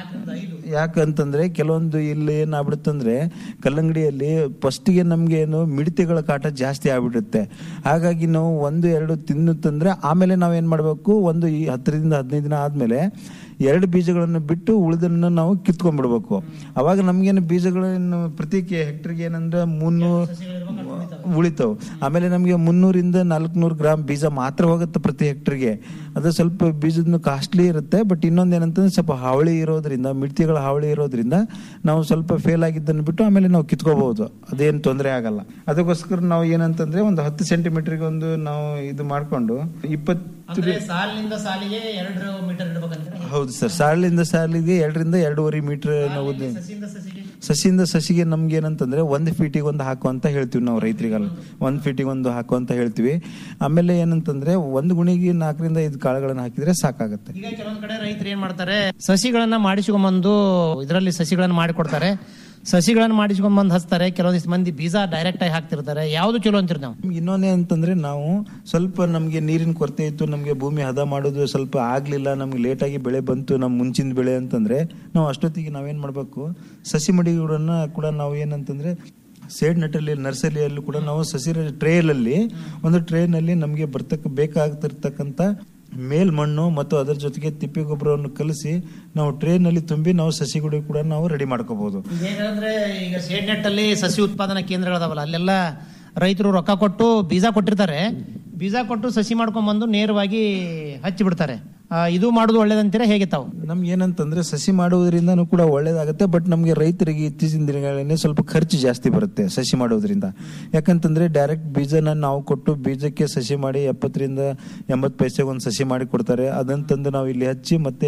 ಯಾಕಂತಂದ್ರೆ ಕೆಲವೊಂದು ಇಲ್ಲಿ ಏನಾಗ್ಬಿಡುತ್ತಂದ್ರೆ ಕಲ್ಲಂಗಡಿಯಲ್ಲಿ ಫಸ್ಟಿಗೆ ನಮ್ಗೆ ಏನು ಮಿಡತೆಗಳ ಕಾಟ ಜಾಸ್ತಿ ಆಗ್ಬಿಡುತ್ತೆ ಹಾಗಾಗಿ ನಾವು ಒಂದು ಎರಡು ತಿನ್ನುತ್ತಂದ್ರೆ ಆಮೇಲೆ ನಾವೇನ್ ಮಾಡ್ಬೇಕು ಒಂದು ಈ ಹತ್ತರಿಂದ ಹದಿನೈದು ದಿನ ಆದ್ಮೇಲೆ ಎರಡು ಬೀಜಗಳನ್ನು ಬಿಟ್ಟು ಉಳಿದನ್ನು ನಾವು ಕಿತ್ಕೊಂಡ್ಬಿಡ್ಬೇಕು ಅವಾಗ ನಮ್ಗೇನು ಬೀಜಗಳನ್ನು ಪ್ರತಿ ಹೆಕ್ಟರ್ಗೆ ಏನಂದ್ರೆ ಮುನ್ನೂರು ಉಳಿತಾವ್ ಆಮೇಲೆ ನಮಗೆ ಮುನ್ನೂರಿಂದ ನಾಲ್ಕುನೂರು ಗ್ರಾಮ್ ಬೀಜ ಮಾತ್ರ ಹೋಗುತ್ತೆ ಪ್ರತಿ ಹೆಕ್ಟರ್ಗೆ ಅದು ಸ್ವಲ್ಪ ಬೀಜದ ಕಾಸ್ಟ್ಲಿ ಇರುತ್ತೆ ಬಟ್ ಇನ್ನೊಂದು ಏನಂತಂದ್ರೆ ಸ್ವಲ್ಪ ಹಾವಳಿ ಇರೋದ್ರಿಂದ ಮಿಡ್ತಿಗಳ ಹಾವಳಿ ಇರೋದ್ರಿಂದ ನಾವು ಸ್ವಲ್ಪ ಫೇಲ್ ಆಗಿದ್ದನ್ನು ಬಿಟ್ಟು ಆಮೇಲೆ ನಾವು ಕಿತ್ಕೋಬಹುದು ಅದೇನು ತೊಂದರೆ ಆಗಲ್ಲ ಅದಕ್ಕೋಸ್ಕರ ನಾವು ಏನಂತಂದ್ರೆ ಒಂದು ಹತ್ತು ಸೆಂಟಿಮೀಟರ್ಗೆ ಒಂದು ನಾವು ಇದು ಮಾಡ್ಕೊಂಡು ಇಪ್ಪತ್ತು ಸಾಲಿನಿಂದ ಸಾಲಿಗೆ ಎರಡು ಮೀಟರ್ ಇಡ್ಬೇಕಂತೀರಾ ಹೌದು ಸರ್ ಸಾಲಿಂದ ಸಾಲಿಗೆ ಎರಡರಿಂದ ಎರಡೂವರೆ ಮೀಟರ್ ನಾವು ಉದ್ದ- ಸಸಿಯಿಂದ ಸಸಿಗೆ ನಮ್ಗೆ ಏನಂತಂದ್ರೆ ಒಂದು ಫೀಟಿಗೆ ಒಂದು ಹಾಕು ಅಂತ ಹೇಳ್ತೀವಿ ನಾವು ರೈತರಿಗಲ್ಲ ಒಂದು ಫೀಟಿಗೆ ಒಂದು ಹಾಕು ಅಂತ ಹೇಳ್ತೀವಿ ಆಮೇಲೆ ಏನಂತಂದ್ರೆ ಒಂದು ಗುಣಿಗೆ ನಾಲ್ಕರಿಂದ ಐದು ಕಾಳುಗಳನ್ನ ಹಾಕಿದ್ರೆ ಸಾಕಾಗುತ್ತೆ ಈಗ ಕೆಲವೊಂದ್ ಕಡೆ ರೈತರು ಏನ್ ಮಾಡ್ತಾರೆ ಸಸಿಗಳನ್ನ ಮಾಡಿಸ್ಕೊಂಡ್ಬಂದು ಇದರಲ್ಲಿ ಸಸಿಗಳನ್ನ ಮಾಡಿಕೊಡ್ತಾರೆ ಸಸಿಗಳನ್ನ ಮಾಡಿಸ್ಕೊಂಡ್ಬಂದು ಹಚ್ತಾರೆ ಕೆಲವೊಂದಿಷ್ಟು ಮಂದಿ ಬೀಜ ಡೈರೆಕ್ಟ್ ಆಗಿ ಹಾಕ್ತಿರ್ತಾರೆ ಯಾವ್ದು ಚಲೋ ಅಂತೀರಿ ನಾವು ಇನ್ನೊಂದೇ ಅಂತಂದ್ರೆ ನಾವು ಸ್ವಲ್ಪ ನಮ್ಗೆ ನೀರಿನ ಕೊರತೆ ಇತ್ತು ನಮ್ಗೆ ಭೂಮಿ ಹದ ಮಾಡೋದು ಸ್ವಲ್ಪ ಆಗ್ಲಿಲ್ಲ ನಮ್ಗೆ ಲೇಟ್ ಆಗಿ ಬೆಳೆ ಬಂತು ನಮ್ ಮುಂಚಿನ ಬೆಳೆ ಅಂತಂದ್ರೆ ನಾವು ಅಷ್ಟೊತ್ತಿಗೆ ನಾವೇನ್ ಮಾಡ್ಬೇಕು ಸಸಿ ಮಡಿಗಳನ್ನ ಕೂಡ ನಾವು ಏನಂತಂದ್ರೆ ಸೇಡ್ ನಟ್ಟಲ್ಲಿ ನರ್ಸರಿಯಲ್ಲೂ ಕೂಡ ನಾವು ಸಸಿ ಟ್ರೇಲಲ್ಲಿ ಒಂದು ಟ್ರೇನಲ್ಲಿ ನಮಗೆ ಬರ್ತಕ್ಕ ಬೇಕಾಗ್ತಿರ್ತಕ್ಕಂಥ ಮೇಲ್ ಮಣ್ಣು ಮತ್ತು ಅದರ ಜೊತೆಗೆ ತಿಪ್ಪೆ ಗೊಬ್ಬರವನ್ನು ಕಲಸಿ ನಾವು ಟ್ರೇನಲ್ಲಿ ತುಂಬಿ ನಾವು ಸಸಿಗಳು ಕೂಡ ನಾವು ರೆಡಿ ಮಾಡ್ಕೋಬಹುದು ಏನಂದ್ರೆ ಈಗ ಸೇಡ್ ನೆಟ್ ಅಲ್ಲಿ ಸಸಿ ಉತ್ಪಾದನಾ ಕೇಂದ್ರಗಳದಾವಲ್ಲ ಅಲ್ಲೆಲ್ಲ ರೈತರು ರೊಕ್ಕ ಕೊಟ್ಟು ಬೀಜ ಕೊಟ್ಟಿರ್ತಾರೆ ಬೀಜ ಕೊಟ್ಟು ಸಸಿ ಮಾಡ್ಕೊಂಡ್ ಬಂದು ನೇರವಾಗಿ ಹಚ್ಚಿ ಬಿಡ್ತಾರೆ ಆ, ಇದು ಮಾಡುದು ಒಳ್ಳೇದಂತೀರಾ ಹೇಗೆ ತಾವು ನಮ್ಗೆ ಏನಂತಂದ್ರೆ ಸಸಿ ಮಾಡುವುದರಿಂದನೂ ಕೂಡ ಒಳ್ಳೇದಾಗುತ್ತೆ ಬಟ್ ನಮ್ಗೆ ರೈತರಿಗೆ ಇತ್ತೀಚಿನ ದಿನಗಳಲ್ಲಿ ಸ್ವಲ್ಪ ಖರ್ಚು ಜಾಸ್ತಿ ಬರುತ್ತೆ ಸಸಿ ಮಾಡೋದ್ರಿಂದ ಯಾಕಂತಂದ್ರೆ ಡೈರೆಕ್ಟ್ ಬೀಜನ ನಾವು ಕೊಟ್ಟು ಬೀಜಕ್ಕೆ ಸಸಿ ಮಾಡಿ ಎಪ್ಪತ್ತರಿಂದ ಎಂಬತ್ತು ಪೈಸೆಗೆ ಒಂದು ಸಸಿ ಮಾಡಿ ಕೊಡ್ತಾರೆ ಅದನ್ನ ತಂದು ನಾವು ಇಲ್ಲಿ ಹಚ್ಚಿ ಮತ್ತೆ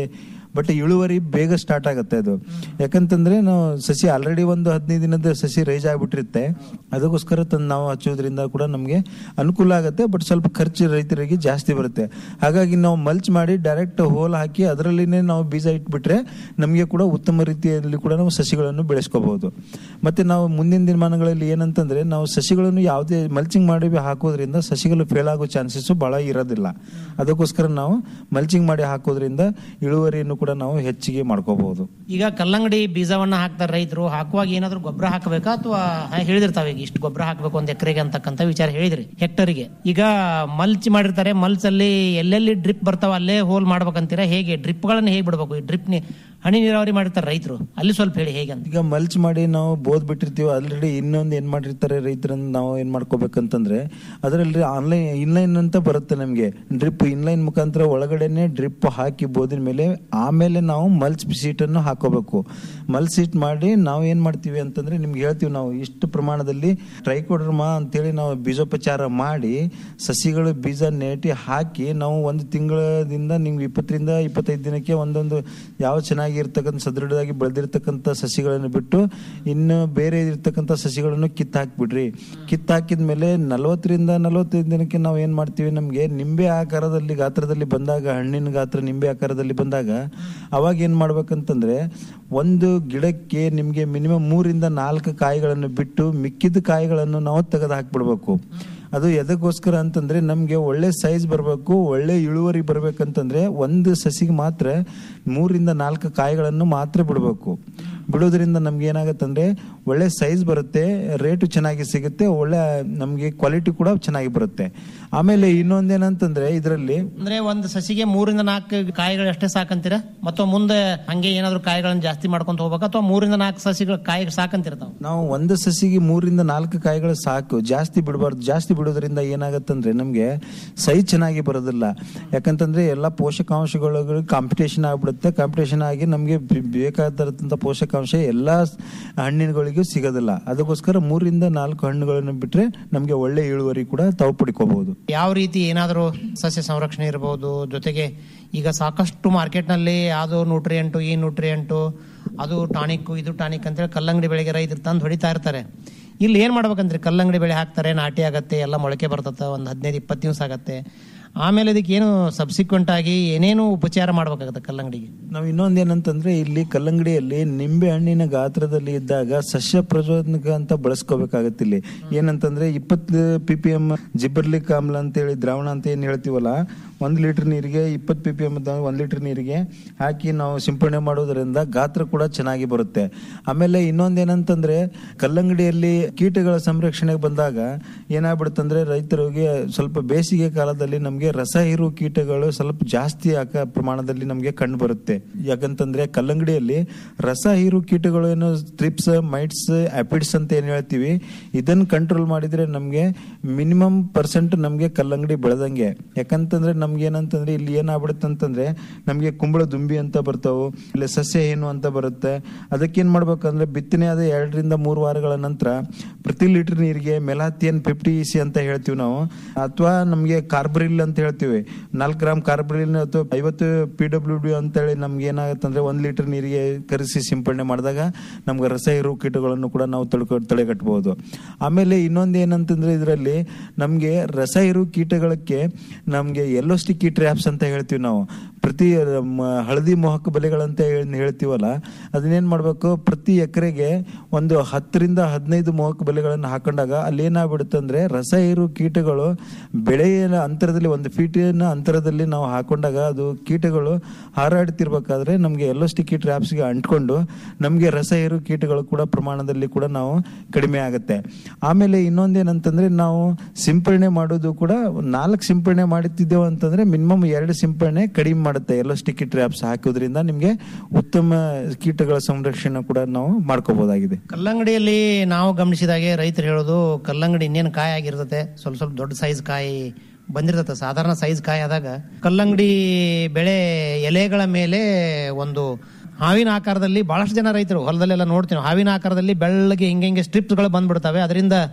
ಬಟ್ ಇಳುವರಿ ಬೇಗ ಸ್ಟಾರ್ಟ್ ಆಗುತ್ತೆ ಅದು ಯಾಕಂತಂದ್ರೆ ನಾವು ಸಸಿ ಆಲ್ರೆಡಿ ಒಂದು ಹದಿನೈದು ದಿನದ ಸಸಿ ರೈಸ್ ಆಗ್ಬಿಟ್ಟಿರುತ್ತೆ ಅದಕ್ಕೋಸ್ಕರ ತಂದು ನಾವು ಹಚ್ಚೋದ್ರಿಂದ ಕೂಡ ನಮಗೆ ಅನುಕೂಲ ಆಗುತ್ತೆ ಬಟ್ ಸ್ವಲ್ಪ ಖರ್ಚು ರೈತರಿಗೆ ಜಾಸ್ತಿ ಬರುತ್ತೆ ಹಾಗಾಗಿ ನಾವು ಮಲ್ಚ್ ಮಾಡಿ ಡೈರೆಕ್ಟ್ ಹೋಲ್ ಹಾಕಿ ಅದರಲ್ಲಿನೇ ನಾವು ಬೀಜ ಇಟ್ಬಿಟ್ರೆ ನಮಗೆ ಕೂಡ ಉತ್ತಮ ರೀತಿಯಲ್ಲಿ ಕೂಡ ನಾವು ಸಸಿಗಳನ್ನು ಬೆಳೆಸ್ಕೋಬಹುದು ಮತ್ತೆ ನಾವು ಮುಂದಿನ ದಿನಮಾನಗಳಲ್ಲಿ ಏನಂತಂದ್ರೆ ನಾವು ಸಸಿಗಳನ್ನು ಯಾವುದೇ ಮಲ್ಚಿಂಗ್ ಮಾಡಿ ಹಾಕೋದ್ರಿಂದ ಸಸಿಗಳು ಫೇಲ್ ಆಗೋ ಚಾನ್ಸಸ್ ಬಹಳ ಇರೋದಿಲ್ಲ ಅದಕ್ಕೋಸ್ಕರ ನಾವು ಮಲ್ಚಿಂಗ್ ಮಾಡಿ ಹಾಕೋದ್ರಿಂದ ಇಳುವರಿಯನ್ನು ಕೂಡ ನಾವು ಹೆಚ್ಚಿಗೆ ಮಾಡ್ಕೋಬಹುದು ಈಗ ಕಲ್ಲಂಗಡಿ ಬೀಜವನ್ನ ಹಾಕ್ತಾರೆ ರೈತರು ಹಾಕುವಾಗ ಏನಾದ್ರು ಗೊಬ್ಬರ ಹಾಕಬೇಕಾ ಅಥವಾ ಹೇಳಿದಿರ್ತಾವೆ ಈಗ ಇಷ್ಟು ಗೊಬ್ಬರ ಹಾಕಬೇಕು ಒಂದ್ ಎಕರೆಗೆ ಅಂತಕ್ಕಂಥ ವಿಚಾರ ಹೇಳಿದ್ರಿ ಹೆಕ್ಟರ್ಗೆ ಈಗ ಮಲ್ಚ್ ಮಾಡಿರ್ತಾರೆ ಮಲ್ಚ್ ಅಲ್ಲಿ ಎಲ್ಲೆಲ್ಲಿ ಡ್ರಿಪ್ ಬರ್ತಾವ ಅಲ್ಲೇ ಹೋಲ್ ಮಾಡ್ಬೇಕಂತೀರಾ ಹೇಗೆ ಡ್ರಿಪ್ ಗಳನ್ನ ಹೇಗೆ ಬಿಡ್ಬೇಕು ಈ ಡ್ರಿಪ್ ಹನಿ ನೀರಾವರಿ ಮಾಡಿರ್ತಾರೆ ರೈತರು ಅಲ್ಲಿ ಸ್ವಲ್ಪ ಹೇಳಿ ಹೇಗೆ ಅಂತ ಈಗ ಮಲ್ಚ್ ಮಾಡಿ ನಾವು ಬೋದ್ ಬಿಟ್ಟಿರ್ತೀವಿ ಆಲ್ರೆಡಿ ಇನ್ನೊಂದು ಏನ್ ಮಾಡಿರ್ತಾರೆ ರೈತರನ್ನ ನಾವು ಏನ್ ಮಾಡ್ಕೋಬೇಕಂತಂದ್ರೆ ಅದರಲ್ಲಿ ಆನ್ಲೈನ್ ಇನ್ಲೈನ್ ಅಂತ ಬರುತ್ತೆ ನಮಗೆ ಡ್ರಿಪ್ ಇನ್ಲೈನ್ ಮುಖಾಂತರ ಒಳಗಡೆನೆ ಡ್ರಿಪ್ ಹಾಕಿ ಬೋದಿನ ಮೇಲೆ ಆಮೇಲೆ ನಾವು ಮಲ್ಚ್ ಸೀಟ್ ಅನ್ನು ಹಾಕೋಬೇಕು ಮಲ್ಚ್ ಸೀಟ್ ಮಾಡಿ ನಾವು ಏನ್ ಮಾಡ್ತೀವಿ ಅಂತಂದ್ರೆ ನಿಮ್ಗೆ ಹೇಳ್ತೀವಿ ನಾವು ಇಷ್ಟು ಪ್ರಮಾಣದಲ್ಲಿ ಟ್ರೈಕೋಡರ್ಮಾ ಅಂತೇಳಿ ನಾವು ಬೀಜೋಪಚಾರ ಮಾಡಿ ಸಸಿಗಳು ಬೀಜ ನೆಟಿ ಹಾಕಿ ನಾವು ಒಂದು ತಿಂಗಳದಿಂದ ನಿಮ್ಗೆ ಇಪ್ಪತ್ತರಿಂದ ಇಪ್ಪತ್ತೈದು ದಿನಕ್ಕೆ ಒಂದೊಂದು ಯಾವ ಚೆನ್ನಾಗಿರ್ತಕ್ಕಂಥ ಸದೃಢವಾಗಿ ಬೆಳೆದಿರ್ತಕ್ಕಂಥ ಸಸಿಗಳನ್ನು ಬಿಟ್ಟು ಇನ್ನು ಬೇರೆ ಇರ್ತಕ್ಕಂಥ ಸಸಿಗಳನ್ನು ಕಿತ್ತು ಹಾಕ್ಬಿಡ್ರಿ ಕಿತ್ತು ಹಾಕಿದ್ಮೇಲೆ ನಲವತ್ತರಿಂದ ನಲವತ್ತೈದು ದಿನಕ್ಕೆ ನಾವು ಏನ್ ಮಾಡ್ತೀವಿ ನಮ್ಗೆ ನಿಂಬೆ ಆಕಾರದಲ್ಲಿ ಗಾತ್ರದಲ್ಲಿ ಬಂದಾಗ ಹಣ್ಣಿನ ಗಾತ್ರ ನಿಂಬೆ ಆಕಾರದಲ್ಲಿ ಬಂದಾಗ ಅವಾಗ ಏನ್ ಮಾಡ್ಬೇಕಂತಂದ್ರೆ ಒಂದು ಗಿಡಕ್ಕೆ ನಿಮ್ಗೆ ಮಿನಿಮಮ್ ಮೂರಿಂದ ನಾಲ್ಕು ಕಾಯಿಗಳನ್ನು ಬಿಟ್ಟು ಮಿಕ್ಕಿದ ಕಾಯಿಗಳನ್ನು ನಾವು ತೆಗೆದು ಹಾಕ್ಬಿಡ್ಬೇಕು ಅದು ಎದಕ್ಕೋಸ್ಕರ ಅಂತಂದ್ರೆ ನಮ್ಗೆ ಒಳ್ಳೆ ಸೈಜ್ ಬರಬೇಕು ಒಳ್ಳೆ ಇಳುವರಿ ಬರ್ಬೇಕಂತಂದ್ರೆ ಒಂದು ಸಸಿಗೆ ಮಾತ್ರ ಮೂರಿಂದ ನಾಲ್ಕು ಕಾಯಿಗಳನ್ನು ಮಾತ್ರ ಬಿಡಬೇಕು ಬಿಡೋದ್ರಿಂದ ನಮ್ಗೆ ಏನಾಗತ್ತಂದ್ರೆ ಒಳ್ಳೆ ಸೈಜ್ ಬರುತ್ತೆ ರೇಟು ಚೆನ್ನಾಗಿ ಸಿಗುತ್ತೆ ಒಳ್ಳೆ ನಮ್ಗೆ ಕ್ವಾಲಿಟಿ ಕೂಡ ಚೆನ್ನಾಗಿ ಬರುತ್ತೆ ಆಮೇಲೆ ಇನ್ನೊಂದೇನಂತಂದ್ರೆ ಇದರಲ್ಲಿ ಅಂದ್ರೆ ಒಂದು ಸಸಿಗೆ ಮೂರಿಂದ ನಾಲ್ಕು ಕಾಯಿಗಳು ಅಷ್ಟೇ ಸಾಕಂತೀರಾ ಮತ್ತು ಮುಂದೆ ಹಂಗೆ ಏನಾದ್ರು ಕಾಯಿಗಳನ್ನ ಜಾಸ್ತಿ ಮಾಡ್ಕೊಂತ ಹೋಗ್ಬೇಕಾ ಅಥವಾ ಮೂರಿಂದ ನಾಲ್ಕು ಸಸಿಗಳು ಕಾಯಿ ಸಾಕಂತಿರ್ತಾವ ನಾವು ಒಂದು ಸಸಿಗೆ ಮೂರಿಂದ ನಾಲ್ಕು ಕಾಯಿಗಳು ಸಾಕು ಜಾಸ್ತಿ ಬಿಡಬಾರ್ದು ಜಾಸ್ತಿ ಬಿಡೋದ್ರಿಂದ ಏನಾಗತ್ತಂದ್ರೆ ನಮ್ಗೆ ಸೈಜ್ ಚೆನ್ನಾಗಿ ಬರೋದಿಲ್ಲ ಯಾಕಂತಂದ್ರೆ ಎಲ್ಲ ಪೋಷಕಾಂಶಗಳು ಕಾಂಪಿಟೇಷನ್ ಆಗ್ಬಿಡುತ್ತೆ ಕಾಂಪಿಟೇಷನ್ ಆಗಿ ನಮ್ಗೆ ಬೆ- ಬೇಕಾದಂತ ಪೋಷಕಾಂಶ ಎಲ್ಲಾ ಹಣ್ಣಿನಗಳಿಗೂ ಸಿಗೋದಿಲ್ಲ ಅದಕ್ಕೋಸ್ಕರ ಮೂರಿಂದ ನಾಲ್ಕು ಹಣ್ಣುಗಳನ್ನು ಬಿಟ್ರೆ ನಮ್ಗೆ ಒಳ್ಳೆ ಇಳುವರಿ ಕೂಡ ತಾವು ಪಡ್ಕೋಬಹುದು ಯಾವ ರೀತಿ ಏನಾದರೂ ಸಸ್ಯ ಸಂರಕ್ಷಣೆ ಇರಬಹುದು ಜೊತೆಗೆ ಈಗ ಸಾಕಷ್ಟು ಮಾರ್ಕೆಟ್ನಲ್ಲಿ ಅದು ನ್ಯೂಟ್ರಿಯೆಂಟು ಈ ನ್ಯೂಟ್ರಿಯೆಂಟು ಅದು ಟಾನಿಕ್ ಇದು ಟಾನಿಕ್ ಅಂತೇಳಿ ಕಲ್ಲಂಗಡಿ ಬೆಳೆಗೆ ರೈತರು ತಂದು ಹೊಡಿತಾ ಇರ್ತಾರೆ ಇಲ್ಲಿ ಏನ್ ಮಾಡ್ಬೇಕಂದ್ರೆ ಕಲ್ಲಂಗಡಿ ಬೆಳೆ ಹಾಕ್ತಾರೆ ನಾಟಿ ಆಗತ್ತೆ ಎಲ್ಲ ಮೊಳಕೆ ಬರ್ತದೆ ಒಂದು ಹದಿನೈದು ಇಪ್ಪತ್ತು ದಿವಸ ಆಗತ್ತೆ ಆಮೇಲೆ ಇದಕ್ಕೆ ಏನು ಸಬ್ಸಿಕ್ವೆಂಟ್ ಆಗಿ ಏನೇನು ಉಪಚಾರ ಮಾಡ್ಬೇಕಾಗತ್ತೆ ಕಲ್ಲಂಗಡಿಗೆ ನಾವು ಇನ್ನೊಂದ್ ಏನಂತಂದ್ರೆ ಇಲ್ಲಿ ಕಲ್ಲಂಗಡಿಯಲ್ಲಿ ನಿಂಬೆ ಹಣ್ಣಿನ ಗಾತ್ರದಲ್ಲಿ ಇದ್ದಾಗ ಸಸ್ಯ ಪ್ರಚೋದಕ ಅಂತ ಬಳಸ್ಕೋಬೇಕಾಗತ್ತೆ ಇಲ್ಲಿ ಏನಂತಂದ್ರೆ ಇಪ್ಪತ್ತು ಪಿ ಪಿ ಎಂ ಜಿಬ್ಬರ್ಲಿಕ್ ಆಮ್ಲ ಅಂತ ಹೇಳಿ ದ್ರಾವಣ ಅಂತ ಏನ್ ಹೇಳ್ತೀವಲ್ಲ ಒಂದ್ ಲೀಟರ್ ನೀರಿಗೆ ಇಪ್ಪತ್ತು ಪಿ ಪಿ ಎಂ ಒಂದ್ ಲೀಟರ್ ನೀರಿಗೆ ಹಾಕಿ ನಾವು ಸಿಂಪಡಣೆ ಮಾಡೋದ್ರಿಂದ ಗಾತ್ರ ಕೂಡ ಚೆನ್ನಾಗಿ ಬರುತ್ತೆ ಆಮೇಲೆ ಇನ್ನೊಂದ್ ಏನಂತಂದ್ರೆ ಕಲ್ಲಂಗಡಿಯಲ್ಲಿ ಕೀಟಗಳ ಸಂರಕ್ಷಣೆಗೆ ಬಂದಾಗ ಏನಾಗ್ಬಿಡುತ್ತಂದ್ರೆ ರೈತರಿಗೆ ಸ್ವಲ್ಪ ಬೇಸಿಗೆ ಕಾಲದಲ್ಲಿ ನಮ್ಗೆ ರಸ ಹೀರು ಕೀಟಗಳು ಸ್ವಲ್ಪ ಜಾಸ್ತಿ ಆಕ ಪ್ರಮಾಣದಲ್ಲಿ ನಮ್ಗೆ ಕಂಡು ಬರುತ್ತೆ ಯಾಕಂತಂದ್ರೆ ಕಲ್ಲಂಗಡಿಯಲ್ಲಿ ರಸ ಹೀರು ಕೀಟಗಳು ಏನು ಸ್ಟ್ರಿಪ್ಸ್ ಮೈಟ್ಸ್ ಆಪಿಡ್ಸ್ ಅಂತ ಏನ್ ಹೇಳ್ತೀವಿ ಇದನ್ನ ಕಂಟ್ರೋಲ್ ಮಾಡಿದ್ರೆ ನಮ್ಗೆ ಮಿನಿಮಮ್ ಪರ್ಸೆಂಟ್ ನಮ್ಗೆ ಕಲ್ಲಂಗಡಿ ಬೆಳೆದಂಗೆ ಯಾಕಂತಂದ್ರೆ ನಮ್ಗೆ ಏನಂತಂದ್ರೆ ಇಲ್ಲಿ ಏನಾಗ್ಬಿಡುತ್ತೆ ಅಂತಂದ್ರೆ ನಮ್ಗೆ ಕುಂಬಳ ದುಂಬಿ ಅಂತ ಬರ್ತಾವು ಇಲ್ಲ ಸಸ್ಯ ಏನು ಅಂತ ಬರುತ್ತೆ ಅದಕ್ಕೇನ್ ಮಾಡ್ಬೇಕಂದ್ರೆ ಬಿತ್ತನೆ ಆದ ಎರಡರಿಂದ ಮೂರು ವಾರಗಳ ನಂತರ ಪ್ರತಿ ಲೀಟರ್ ನೀರಿಗೆ ಮೆಲಾಥಿಯನ್ ಫಿಫ್ಟಿ ಸಿ ಅಂತ ಹೇಳ್ತೀವಿ ನಾವು ಅಥವಾ ನಮ್ಗೆ ಕಾರ್ಬ್ರಿಲ್ ಅಂತ ಹೇಳ್ತೀವಿ ನಾಲ್ಕು ಗ್ರಾಮ್ ಕಾರ್ಬ್ರಿಲ್ ಅಥವಾ ಐವತ್ತು ಪಿ ಡಬ್ಲ್ಯೂ ಡಿ ಅಂತೇಳಿ ನಮ್ಗೆ ಏನಾಗುತ್ತೆ ಅಂದ್ರೆ ಒಂದ್ ಲೀಟರ್ ನೀರಿಗೆ ಕರೆಸಿ ಸಿಂಪಡಣೆ ಮಾಡಿದಾಗ ನಮ್ಗೆ ರಸ ಇರೋ ಕೀಟಗಳನ್ನು ಕೂಡ ನಾವು ತಳ್ಕೊ ತಡೆಗಟ್ಟಬಹುದು ಆಮೇಲೆ ಇನ್ನೊಂದು ಏನಂತಂದ್ರೆ ಇದರಲ್ಲಿ ನಮ್ಗೆ ರಸ ಇರೋ ಕೀಟಗಳಕ್ಕೆ ನಮ್ಗೆ ಎಲ್ಲೋ ಸ್ಟಿಕ್ಕಿ ಟ್ರ್ಯಾಪ್ಸ್ ಅಂತ ಹೇಳ್ತೀವಿ ನಾವು ಪ್ರತಿ ಮ, ಹಳದಿ ಮೋಹಕ ಬಲೆಗಳಂತ ಹೇಳಿ ಹೇಳ್ತೀವಲ್ಲ ಅದನ್ನೇನ್ ಮಾಡ್ಬೇಕು ಪ್ರತಿ ಎಕರೆಗೆ ಒಂದು ಹತ್ತರಿಂದ ಹದಿನೈದು ಮೋಹಕ ಬಲೆಗಳನ್ನು ಹಾಕೊಂಡಾಗ ಅಲ್ಲಿ ಏನಾಗ್ಬಿಡುತ್ತೆ ಅಂದ್ರೆ ರಸ ಇರು ಕೀಟಗಳು ಬೆಳೆಯ ಅಂತರದಲ್ಲಿ ಒಂದು ಫೀಟಿನ ಅಂತರದಲ್ಲಿ ನಾವು ಹಾಕೊಂಡಾಗ ಅದು ಕೀಟಗಳು ಹಾರಾಡ್ತಿರ್ಬೇಕಾದ್ರೆ ನಮ್ಗೆ ಎಲ್ಲೋ ಸ್ಟಿಕ್ಕಿ ಟ್ರ್ಯಾಪ್ಸ್ಗೆ ಅಂಟ್ಕೊಂಡು ನಮ್ಗೆ ರಸ ಇರು ಕೀಟಗಳು ಕೂಡ ಪ್ರಮಾಣದಲ್ಲಿ ಕೂಡ ನಾವು ಕಡಿಮೆ ಆಗುತ್ತೆ ಆಮೇಲೆ ಇನ್ನೊಂದೇನಂತಂದ್ರೆ ನಾವು ಸಿಂಪರಣೆ ಮಾಡೋದು ಕೂಡ ನಾಲ್ಕು ಸಿಂಪರಣೆ ಮಾಡುತ್ತಿದ್ದೇವೆ ಅಂತಂದ್ರೆ ಮಿನಿಮಮ್ ಎರಡು ಸಿಂಪರಣೆ ಕಡಿಮೆ ಮಾಡುತ್ತೆ ಎಲ್ಲೋ ಸ್ಟಿಕ್ಕಿ ಟ್ರ್ಯಾಪ್ಸ್ ಹಾಕೋದ್ರಿಂದ ನಿಮ್ಗೆ ಉತ್ತಮ ಕೀಟಗಳ ಸಂರಕ್ಷಣೆ ಕೂಡ ನಾವು ಮಾಡ್ಕೋಬಹುದಾಗಿದೆ ಕಲ್ಲಂಗಡಿಯಲ್ಲಿ ನಾವು ಗಮನಿಸಿದಾಗೆ ರೈತರು ಹೇಳೋದು ಕಲ್ಲಂಗಡಿ ಇನ್ನೇನು ಕಾಯಿ ಆಗಿರ್ತದೆ ಸ್ವಲ್ಪ ಸ್ವಲ್ಪ ದೊಡ್ಡ ಸೈಜ್ ಕಾಯಿ ಬಂದಿರ್ತದೆ ಸಾಧಾರಣ ಸೈಜ್ ಕಾಯಿ ಆದಾಗ ಕಲ್ಲಂಗಡಿ ಬೆಳೆ ಎಲೆಗಳ ಮೇಲೆ ಒಂದು ಹಾವಿನ ಆಕಾರದಲ್ಲಿ ಬಹಳಷ್ಟು ಜನ ರೈತರು ಹೊಲದಲ್ಲೆಲ್ಲ ನೋಡ್ತೀವಿ ಹಾವಿನ ಆಕಾರದಲ್ಲಿ ಬೆಳ್ಳಗೆ ಹಿಂಗೆ ಹಿಂಗೆ ಸ್ಟ್ರಿಪ್ಸ್ಗಳು ಬಂದ್ಬಿಡ್ತವೆ ಅದರಿಂದ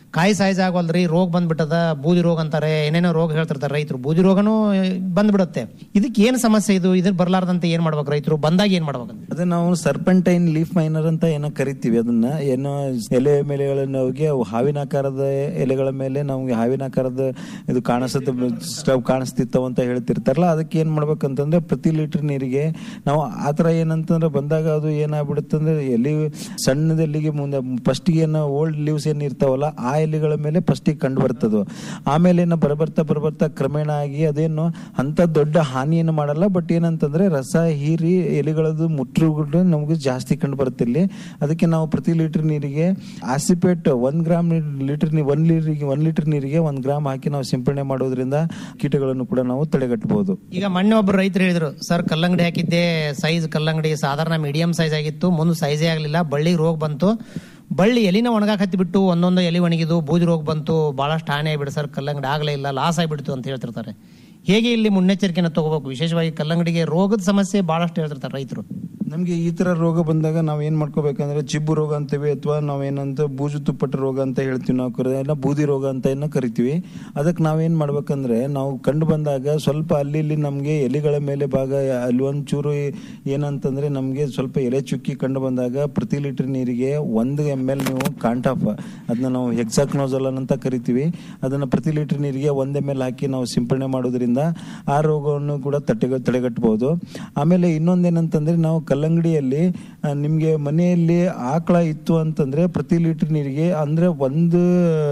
ಕಾಯಿ ಸೈಜ್ ಆಗೋಲ್ರಿ ರೋಗ ಬಂದ್ಬಿಟ್ಟದ ಬೂದಿ ರೋಗ ಅಂತಾರೆ ಏನೇನೋ ರೋಗ ಹೇಳ್ತಿರ್ತಾರೆ ರೈತರು ಬೂದಿ ರೋಗನೂ ಬಂದ್ಬಿಡುತ್ತೆ ಇದಕ್ಕೆ ಏನು ಸಮಸ್ಯೆ ಇದು ಇದ್ರ ಬರ್ಲಾರ್ದಂತ ಏನ್ ಮಾಡ್ಬೇಕು ರೈತರು ಬಂದಾಗ ಏನ್ ಮಾಡ್ಬೇಕು ಅದೇ ನಾವು ಸರ್ಪಂಟೈನ್ ಲೀಫ್ ಮೈನರ್ ಅಂತ ಏನೋ ಕರಿತೀವಿ ಅದನ್ನ ಏನೋ ಎಲೆ ಮೇಲೆಗಳನ್ನ ಹೋಗಿ ಅವು ಹಾವಿನ ಆಕಾರದ ಎಲೆಗಳ ಮೇಲೆ ನಮ್ಗೆ ಹಾವಿನ ಆಕಾರದ ಇದು ಕಾಣಿಸುತ್ತೆ ಸ್ಟವ್ ಕಾಣಿಸ್ತಿತ್ತವ ಅಂತ ಹೇಳ್ತಿರ್ತಾರಲ್ಲ ಅದಕ್ಕೆ ಏನ್ ಮಾಡ್ಬೇಕಂತಂದ್ರೆ ಪ್ರತಿ ಲೀಟರ್ ನೀರಿಗೆ ನಾವು ಆತರ ಏನಂತಂದ್ರೆ ಬಂದಾಗ ಅದು ಏನಾಗ್ಬಿಡುತ್ತೆ ಅಂದ್ರೆ ಎಲೆ ಸಣ್ಣದ ಎಲ್ಲಿಗೆ ಮುಂದೆ ಫಸ್ಟ್ ಏನೋ ಓಲ್ಡ್ ಲೀವ್ಸ್ ಏನ್ ಇರ್ತಾವಲ್ಲ ಆ ಎಲೆಗಳ ಮೇಲೆ ಫಸ್ಟ್ ಕಂಡು ಬರ್ತದೆ ಆಮೇಲೆ ಏನೋ ಬರಬರ್ತಾ ಬರಬರ್ತಾ ಕ್ರಮೇಣ ಆಗಿ ಅದೇನು ಅಂತ ದೊಡ್ಡ ಹಾನಿಯನ್ನು ಮಾಡಲ್ಲ ಬಟ್ ಏನಂತಂದ್ರೆ ರಸ ಹೀರಿ ಎಲೆಗಳದ್ದು ಮುಟ್ಟುಗಳು ನಮಗೆ ಜಾಸ್ತಿ ಕಂಡು ಬರುತ್ತೆ ಇಲ್ಲಿ ಅದಕ್ಕೆ ನಾವು ಪ್ರತಿ ಲೀಟರ್ ನೀರಿಗೆ ಆಸಿಪೇಟ್ ಒಂದ್ ಗ್ರಾಮ್ ಲೀಟರ್ ಒಂದ್ ಲೀಟರ್ಗೆ ಒಂದ್ ಲೀಟರ್ ನೀರಿಗೆ ಒಂದ್ ಗ್ರಾಮ್ ಹಾಕಿ ನಾವು ಸಿಂಪಡಣೆ ಮಾಡೋದ್ರಿಂದ ಕೀಟಗಳನ್ನು ಕೂಡ ನಾವು ತಡೆಗಟ್ಟಬಹುದು ಈಗ ಮೊನ್ನೆ ಒಬ್ರು ರೈತರು ಹೇಳಿದ್ರು ಸರ್ ಕಲ್ಲಂಗಡಿ ಹಾಕಿದ್ದೆ ಸೈಜ್ ಕಲ್ಲಂಗಡಿ ಸಾಧಾರಣ ಮೀಡಿಯಂ ಸೈಜ್ ಆಗಿತ್ತು ಮುಂದೆ ಸೈಜೇ ಆಗಲಿಲ್ಲ ಬಳ್ಳಿ ರೋಗ ಬಂತು ಬಳ್ಳಿ ಎಲಿನ ಒಣಗಾಕ್ ಹತ್ತಿ ಬಿಟ್ಟು ಒಂದೊಂದು ಎಲಿ ಒಣಗಿದು ಬೂದಿ ರೋಗ ಬಂತು ಬಹಳಷ್ಟು ಹಾನಿ ಆಗಿಬಿಡು ಸರ್ ಕಲ್ಲಂಗಡಿ ಆಗಲೇ ಇಲ್ಲ ಲಾಸ್ ಆಗಿಬಿಡ್ತು ಅಂತ ಹೇಳ್ತಿರ್ತಾರೆ ಹೇಗೆ ಇಲ್ಲಿ ಮುನ್ನೆಚ್ಚರಿಕೆನ ತಗೋಬೇಕು ವಿಶೇಷವಾಗಿ ಕಲ್ಲಂಗಡಿಗೆ ರೋಗದ ಸಮಸ್ಯೆ ಬಹಳಷ್ಟು ಹೇಳ್ತಿರ್ತಾರೆ ರೈತರು ನಮ್ಗೆ ಈ ತರ ರೋಗ ಬಂದಾಗ ನಾವ್ ಏನ್ ಮಾಡ್ಕೋಬೇಕಂದ್ರೆ ಚಿಬ್ಬು ರೋಗ ಅಂತೀವಿ ಅಥವಾ ನಾವೇನಂತ ಬೂಜು ತುಪ್ಪಟ ರೋಗ ಅಂತ ಹೇಳ್ತೀವಿ ನಾವು ಕರೆ- ಇಲ್ಲ ಬೂದಿ ರೋಗ ಅಂತ ಏನೋ ಕರಿತೀವಿ ಅದಕ್ಕೆ ನಾವೇನ್ ಮಾಡ್ಬೇಕಂದ್ರೆ ನಾವು ಕಂಡು ಬಂದಾಗ ಸ್ವಲ್ಪ ಅಲ್ಲಿ ಇಲ್ಲಿ ನಮ್ಗೆ ಎಲೆಗಳ ಮೇಲೆ ಭಾಗ ಅಲ್ಲಿ ಒಂದ್ ಚೂರು ಏನಂತಂದ್ರೆ ನಮ್ಗೆ ಸ್ವಲ್ಪ ಎಲೆ ಚುಕ್ಕಿ ಕಂಡು ಬಂದಾಗ ಪ್ರತಿ ಲೀಟರ್ ನೀರಿಗೆ ಒಂದು ಎಮ್ ಎಲ್ ನೀವು ಕಾಂಟಾಫ್ ಅದನ್ನ ನಾವು ಹೆಕ್ಸಾಕ್ನೋಜಲನ್ ಅಂತ ಕರಿತೀವಿ ಅದನ್ನ ಪ್ರತಿ ಲೀಟರ್ ನೀರಿಗೆ ಒಂದ್ ಎಮ್ ಎಲ್ ಹಾಕಿ ನಾವು ಸಿಂಪಡಣೆ ಮಾಡೋದ್ರಿಂದ ಆ ರೋಗವನ್ನು ಕೂಡ ತಡೆಗ ತಡೆಗಟ್ಟಬಹುದು ಆಮೇಲೆ ಇನ್ನೊಂದೇನಂತಂದ್ರೆ ನಾವು ಕಲ್ಲಂಗಡಿಯಲ್ಲಿ ಆ, ನಿಮ್ಗೆ ಮನೆಯಲ್ಲಿ ಆಕಳ ಇತ್ತು ಅಂತಂದ್ರೆ ಪ್ರತಿ ಲೀಟರ್ ನೀರಿಗೆ ಅಂದ್ರೆ ಒಂದು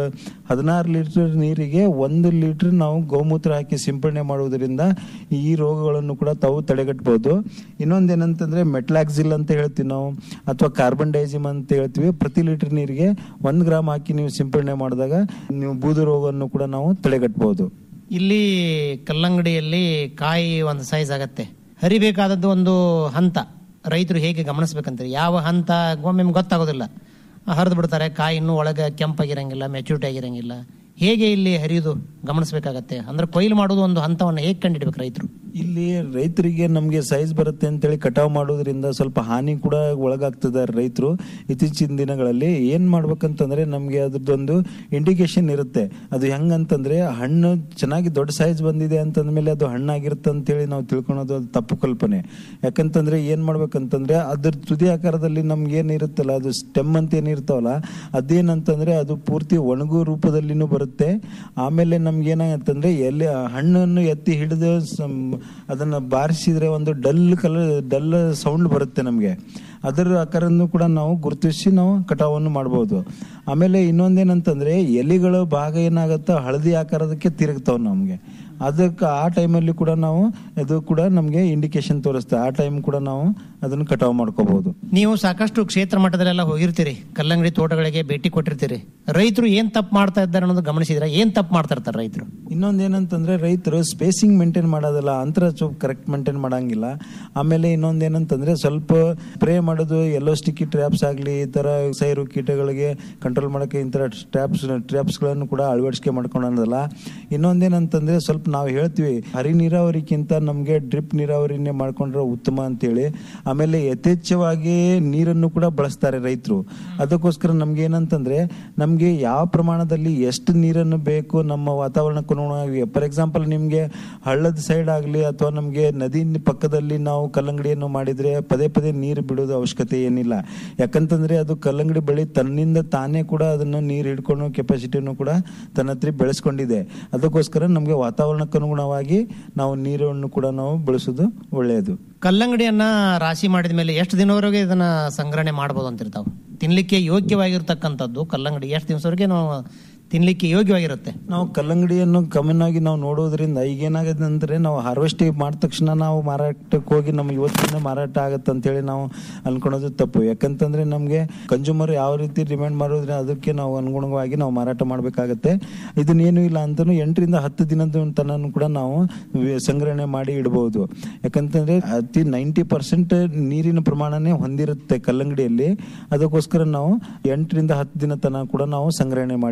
ಹದಿನಾರು ಲೀಟರ್ ನೀರಿಗೆ ಒಂದು ಲೀಟರ್ ನಾವು ಗೋಮೂತ್ರ ಹಾಕಿ ಸಿಂಪಡಣೆ ಮಾಡುವುದರಿಂದ ಈ ರೋಗಗಳನ್ನು ಕೂಡ ತಾವು ತಡೆಗಟ್ಟಬಹುದು ಇನ್ನೊಂದೇನಂತಂದ್ರೆ ಮೆಟ್ಲಾಕ್ಸಿಲ್ ಅಂತ ಹೇಳ್ತೀವಿ ನಾವು ಅಥವಾ ಕಾರ್ಬನ್ ಡೈಸಿಮ್ ಅಂತ ಹೇಳ್ತೀವಿ ಪ್ರತಿ ಲೀಟರ್ ನೀರಿಗೆ ಒಂದ್ ಗ್ರಾಮ್ ಹಾಕಿ ನೀವು ಸಿಂಪಡಣೆ ಮಾಡಿದಾಗ ನೀವು ಬೂದು ರೋಗವನ್ನು ಕೂಡ ನಾವು ತಡೆಗಟ್ಟಬಹುದು ಇಲ್ಲಿ ಕಲ್ಲಂಗಡಿಯಲ್ಲಿ ಕಾಯಿ ಒಂದು ಸೈಜ್ ಆಗತ್ತೆ ಹರಿಬೇಕಾದದ್ದು ಒಂದು ಹಂತ ರೈತರು ಹೇಗೆ ಗಮನಿಸ್ಬೇಕಂತಾರೆ ಯಾವ ಹಂತ ಒಮ್ಮೆ ಗೊತ್ತಾಗೋದಿಲ್ಲ ಹರಿದು ಬಿಡ್ತಾರೆ ಕಾಯಿ ಇನ್ನೂ ಒಳಗೆ ಕೆಂಪಾಗಿರಂಗಿಲ್ಲ ಮೆಚೂರಿಟಿ ಆಗಿರಂಗಿಲ್ಲ ಹೇಗೆ ಇಲ್ಲಿ ಹರಿಯುದು ಗಮನಿಸ್ಬೇಕಾಗತ್ತೆ ಅಂದ್ರೆ ಕೊಯ್ಲು ಮಾಡೋದು ಒಂದು ಹಂತವನ್ನು ಹೇಗೆ ಕಂಡಿಡ್ಬೇಕು ರೈತರು ಇಲ್ಲಿ ರೈತರಿಗೆ ನಮ್ಗೆ ಸೈಜ್ ಬರುತ್ತೆ ಅಂತೇಳಿ ಕಟಾವ್ ಮಾಡೋದ್ರಿಂದ ಸ್ವಲ್ಪ ಹಾನಿ ಕೂಡ ಒಳಗಾಗ್ತಿದ್ದಾರೆ ರೈತರು ಇತ್ತೀಚಿನ ದಿನಗಳಲ್ಲಿ ಏನ್ ಮಾಡ್ಬೇಕಂತಂದ್ರೆ ನಮ್ಗೆ ಅದ್ರದ್ದೊಂದು ಇಂಡಿಕೇಶನ್ ಇರುತ್ತೆ ಅದು ಹೆಂಗಂತಂದ್ರೆ ಹಣ್ಣು ಚೆನ್ನಾಗಿ ದೊಡ್ಡ ಸೈಜ್ ಬಂದಿದೆ ಅಂತಂದ್ಮೇಲೆ ಅದು ಹಣ್ಣಾಗಿರುತ್ತೆ ಅಂತೇಳಿ ನಾವು ತಿಳ್ಕೊಳೋದು ಅದು ತಪ್ಪು ಕಲ್ಪನೆ ಯಾಕಂತಂದ್ರೆ ಏನ್ ಮಾಡ್ಬೇಕಂತಂದ್ರೆ ಅದ್ರ ತುದಿ ಆಕಾರದಲ್ಲಿ ನಮ್ಗೆ ಏನಿರುತ್ತಲ್ಲ ಅದು ಸ್ಟೆಮ್ ಅಂತ ಏನಿರ್ತಾವಲ್ಲ ಅದೇನಂತಂದ್ರೆ ಅದು ಪೂರ್ತಿ ಒಣಗು ರೂಪದಲ್ಲಿನೂ ಬರುತ್ತೆ ಆಮೇಲೆ ನಮ್ಗೆ ಏನಾಗತ್ತಂದ್ರೆ ಎಲೆ ಹಣ್ಣನ್ನು ಎತ್ತಿ ಹಿಡಿದು ಸಮ್- ಅದನ್ನ ಬಾರಿಸಿದ್ರೆ ಒಂದು ಡಲ್ ಕಲರ್ ಡಲ್ ಸೌಂಡ್ ಬರುತ್ತೆ ನಮಗೆ ಅದರ ಆಕಾರನ್ನು ಕೂಡ ನಾವು ಗುರುತಿಸಿ ನಾವು ಕಟಾವನ್ನು ಮಾಡಬಹುದು ಆಮೇಲೆ ಇನ್ನೊಂದೇನಂತಂದ್ರೆ ಎಲೆಗಳ ಭಾಗ ಏನಾಗತ್ತ ಹಳದಿ ಆಕಾರದಕ್ಕೆ ತಿರುಗ್ತಾವ ನಮ್ಗೆ ಅದಕ್ಕೆ ಆ ಟೈಮಲ್ಲಿ ಕೂಡ ನಾವು ಇದು ಕೂಡ ನಮಗೆ ಇಂಡಿಕೇಶನ್ ತೋರಿಸುತ್ತೆ ಆ ಟೈಮ್ ಕೂಡ ನಾವು ಅದನ್ನು ಕಟಾವು ಮಾಡ್ಕೋಬಹುದು ನೀವು ಸಾಕಷ್ಟು ಕ್ಷೇತ್ರ ಮಟ್ಟದಲ್ಲೆಲ್ಲ ಹೋಗಿರ್ತೀರಿ ಕಲ್ಲಂಗಡಿ ತೋಟಗಳಿಗೆ ಭೇಟಿ ಕೊಟ್ಟಿರ್ತೀರಿ ರೈತರು ಏನ್ ತಪ್ಪು ಮಾಡ್ತಾ ಇದ್ದಾರೆ ಅನ್ನೋದು ಗಮನಿಸಿದ್ರೆ ಏನ್ ತಪ್ಪು ಮಾಡ್ತಾ ಇರ್ತಾರೆ ರೈತರು ಇನ್ನೊಂದೇನಂತಂದ್ರೆ ರೈತರು ಸ್ಪೇಸಿಂಗ್ ಮೇಂಟೈನ್ ಮಾಡೋದಿಲ್ಲ ಅಂತರ ಸ್ವಲ್ಪ ಕರೆಕ್ಟ್ ಮೇಂಟೈನ್ ಮಾಡಂಗಿಲ್ಲ ಆಮೇಲೆ ಇನ್ನೊಂದೇನಂತಂದ್ರೆ ಸ್ವಲ್ಪ ಸ್ಪ್ರೇ ಮಾಡೋದು ಎಲ್ಲೋ ಸ್ಟಿಕ್ಕಿ ಟ್ರ್ಯಾಪ್ಸ್ ಆಗಲಿ ಈ ತರ ಸೈರು ಕೀಟಗಳಿಗೆ ಕಂಟ್ರೋಲ್ ಮಾಡೋಕೆ ಇಂಥ ಟ್ರ್ಯಾಪ್ಸ್ ಟ್ರ್ಯಾಪ್ಸ್ ಗಳನ್ನು ಕೂಡ ಅಳವಡಿಕೆ ಮಾಡ್ಕೊಳ್ಳೋದಲ್ಲ ಇನ್ನೊಂದೇನಂತಂದ್ರೆ ಸ್ವಲ್ಪ ನಾವು ಹೇಳ್ತೀವಿ ಹರಿ ನೀರಾವರಿಗಿಂತ ನಮಗೆ ಡ್ರಿಪ್ ನೀರಾವರಿನೇ ಮಾಡ್ಕೊಂಡ್ರೆ ಉತ್ತಮ ಅಂತೇಳಿ ಆಮೇಲೆ ಯಥೇಚ್ಛವಾಗಿ ನೀರನ್ನು ಕೂಡ ಬಳಸ್ತಾರೆ ರೈತರು ಅದಕ್ಕೋಸ್ಕರ ನಮ್ಗೆ ಏನಂತಂದ್ರೆ ನಮ್ಗೆ ಯಾವ ಪ್ರಮಾಣದಲ್ಲಿ ಎಷ್ಟು ನೀರನ್ನು ಬೇಕು ನಮ್ಮ ವಾತಾವರಣಕ್ಕೆ ಅನುಗುಣವಾಗಿ ಫಾರ್ ಎಕ್ಸಾಂಪಲ್ ನಿಮ್ಗೆ ಹಳ್ಳದ ಸೈಡ್ ಆಗಲಿ ಅಥವಾ ನಮ್ಗೆ ನದಿ ಪಕ್ಕದಲ್ಲಿ ನಾವು ಕಲ್ಲಂಗಡಿಯನ್ನು ಮಾಡಿದ್ರೆ ಪದೇ ಪದೇ ನೀರು ಬಿಡೋದು ಅವಶ್ಯಕತೆ ಏನಿಲ್ಲ ಯಾಕಂತಂದ್ರೆ ಅದು ಕಲ್ಲಂಗಡಿ ಬೆಳೆ ತನ್ನಿಂದ ತಾನೇ ಕೂಡ ಅದನ್ನು ನೀರು ಹಿಡ್ಕೊಂಡು ಕೆಪಾಸಿಟಿಯನ್ನು ಕೂಡ ತನ್ನ ಹತ್ರ ಬೆಳೆಸ್ಕೊಂಡಿದೆ ಅದಕ್ಕೋಸ್ಕರ ನಮ್ಗೆ ವಾತಾವರಣಕ್ಕೆ ಅನುಗುಣವಾಗಿ ನಾವು ನೀರನ್ನು ಕೂಡ ನಾವು ಬಳಸೋದು ಒಳ್ಳೆಯದು ಕಲ್ಲಂಗಡಿಯನ್ನ ರಾಶಿ ಮಾಡಿದ ಮೇಲೆ ಎಷ್ಟು ದಿನವರೆಗೆ ಇದನ್ನ ಸಂಗ್ರಹಣೆ ಮಾಡಬಹುದು ಅಂತಿರ್ತಾವ ತಿನ್ಲಿಕ್ಕೆ ಯೋಗ್ಯವಾಗಿರ್ತಕ್ಕಂಥದ್ದು ಕಲ್ಲಂಗಡಿ ಎಷ್ಟು ದಿವಸವರೆಗೆ ನಾವು ತಿನ್ಲಿಕ್ಕೆ ಯೋಗ್ಯವಾಗಿರುತ್ತೆ ನಾವು ಕಲ್ಲಂಗಡಿಯನ್ನು ಕಾಮನ್ ಆಗಿ ನಾವು ನೋಡೋದ್ರಿಂದ ಈಗ ಏನಾಗಿದೆ ಅಂದ್ರೆ ನಾವು ಹಾರ್ವೆಸ್ಟ್ ಮಾಡಿದ ತಕ್ಷಣ ನಾವು ಮಾರಾಟಕ್ಕೆ ಹೋಗಿ ನಮ್ಗೆ ಇವತ್ತಿನ ಮಾರಾಟ ಆಗತ್ತೆ ಅಂತೇಳಿ ನಾವು ಅನ್ಕೊಳೋದು ತಪ್ಪು ಯಾಕಂತಂದ್ರೆ ನಮ್ಗೆ ಕನ್ಸ್ಯೂಮರ್ ಯಾವ ರೀತಿ ಡಿಮ್ಯಾಂಡ್ ಮಾಡೋದ್ರೆ ಅದಕ್ಕೆ ನಾವು ಅನುಗುಣವಾಗಿ ನಾವು ಮಾರಾಟ ಮಾಡ್ಬೇಕಾಗತ್ತೆ ಇದನ್ನೇನು ಇಲ್ಲ ಅಂತನೂ ಎಂಟರಿಂದ ಹತ್ತು ದಿನದ ತನಕ ಕೂಡ ನಾವು ವಿ- ಸಂಗ್ರಹಣೆ ಮಾಡಿ ಇಡಬಹುದು ಯಾಕಂತಂದ್ರೆ ಅತಿ ನೈಂಟಿ ಪರ್ಸೆಂಟ್ ನೀರಿನ ಪ್ರಮಾಣನೇ ಹೊಂದಿರುತ್ತೆ ಕಲ್ಲಂಗಡಿಯಲ್ಲಿ ಅದಕ್ಕೋಸ್ಕರ ನಾವು ಎಂಟರಿಂದ ಹತ್ತು ದಿನ ತನಕ ಕೂಡ ನಾವು ಸಂಗ್ರಹಣೆ ಮಾಡಿ ಇಟ್ಕೊಳ್ಬಹುದು